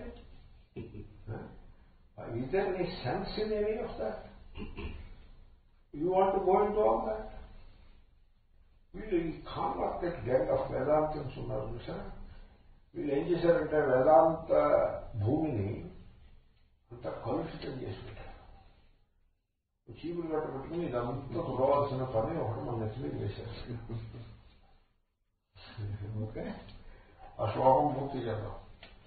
is there any sense in any of that you want go into all that వీళ్ళు ఈ కాన్వర్టెడ్ గ్యాంగ్ ఆఫ్ వేదాంతన్స్ ఉన్నారు చూసారా వీళ్ళు ఏం చేశారంటే వేదాంత భూమిని అంత కలుషితం చేసి పెట్టారు చీపులు గట్ట పెట్టుకుని ఇదంతా చూడవలసిన పని ఒకటి మన నెత్తి మీద వేశారు ఓకే ఆ శ్లోకం పూర్తి చేద్దాం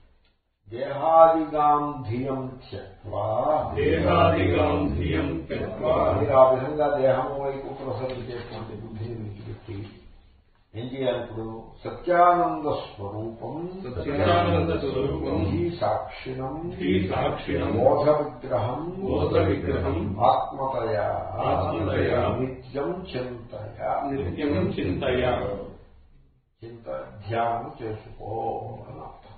దేహాదిగాంధియం త్యక్వా దేహాదిగాం ధియం త్యక్వా మీరు ఆ విధంగా దేహం వైపు ప్రసరించేటువంటి బుద్ధిని విడిచిపెట్టి ఏం చేయాలి ఇప్పుడు సత్యానంద స్వరూపం సత్యానంద స్వరూపం ఈ సాక్షిణం ఈ సాక్షిణం బోధ విగ్రహం బోధ విగ్రహం ఆత్మతయా ఆత్మతయా నిత్యం చింతయా నిత్యం చింతయ చింత ధ్యానం చేసుకో అని అర్థం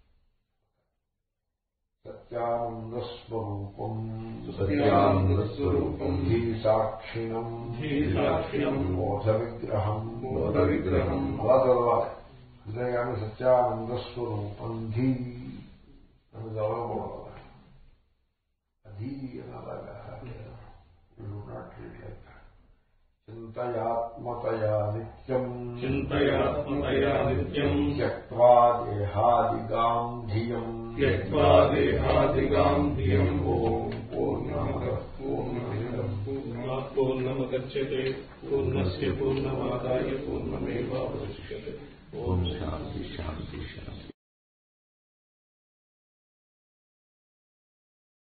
సత్యానంద స్వరూపం సత్యానంద స్వరూపం ఈ సాక్షిణం ఈ సాక్షిణం బోధ విగ్రహం బోధ విగ్రహం అలా చదవాలి అంతేగాని సత్యానంద స్వరూపం ధీ అని చదవకూడదు అధీ అని అలాగా నాట్ రీడ్ లైక్ చింతయాత్మతయా నిత్యం చింతయాత్మతయా నిత్యం త్యక్వా దేహాదిగాం ధియం త్యక్వా దేహాదిగాం ధియం ఓం పూర్ణమద పూర్ణమిదం పూర్ణాత్ పూర్ణముదచ్యతే పూర్ణస్య పూర్ణమాదాయ పూర్ణమేవావశిష్యతే ఓం శాంతి శాంతి శాంతి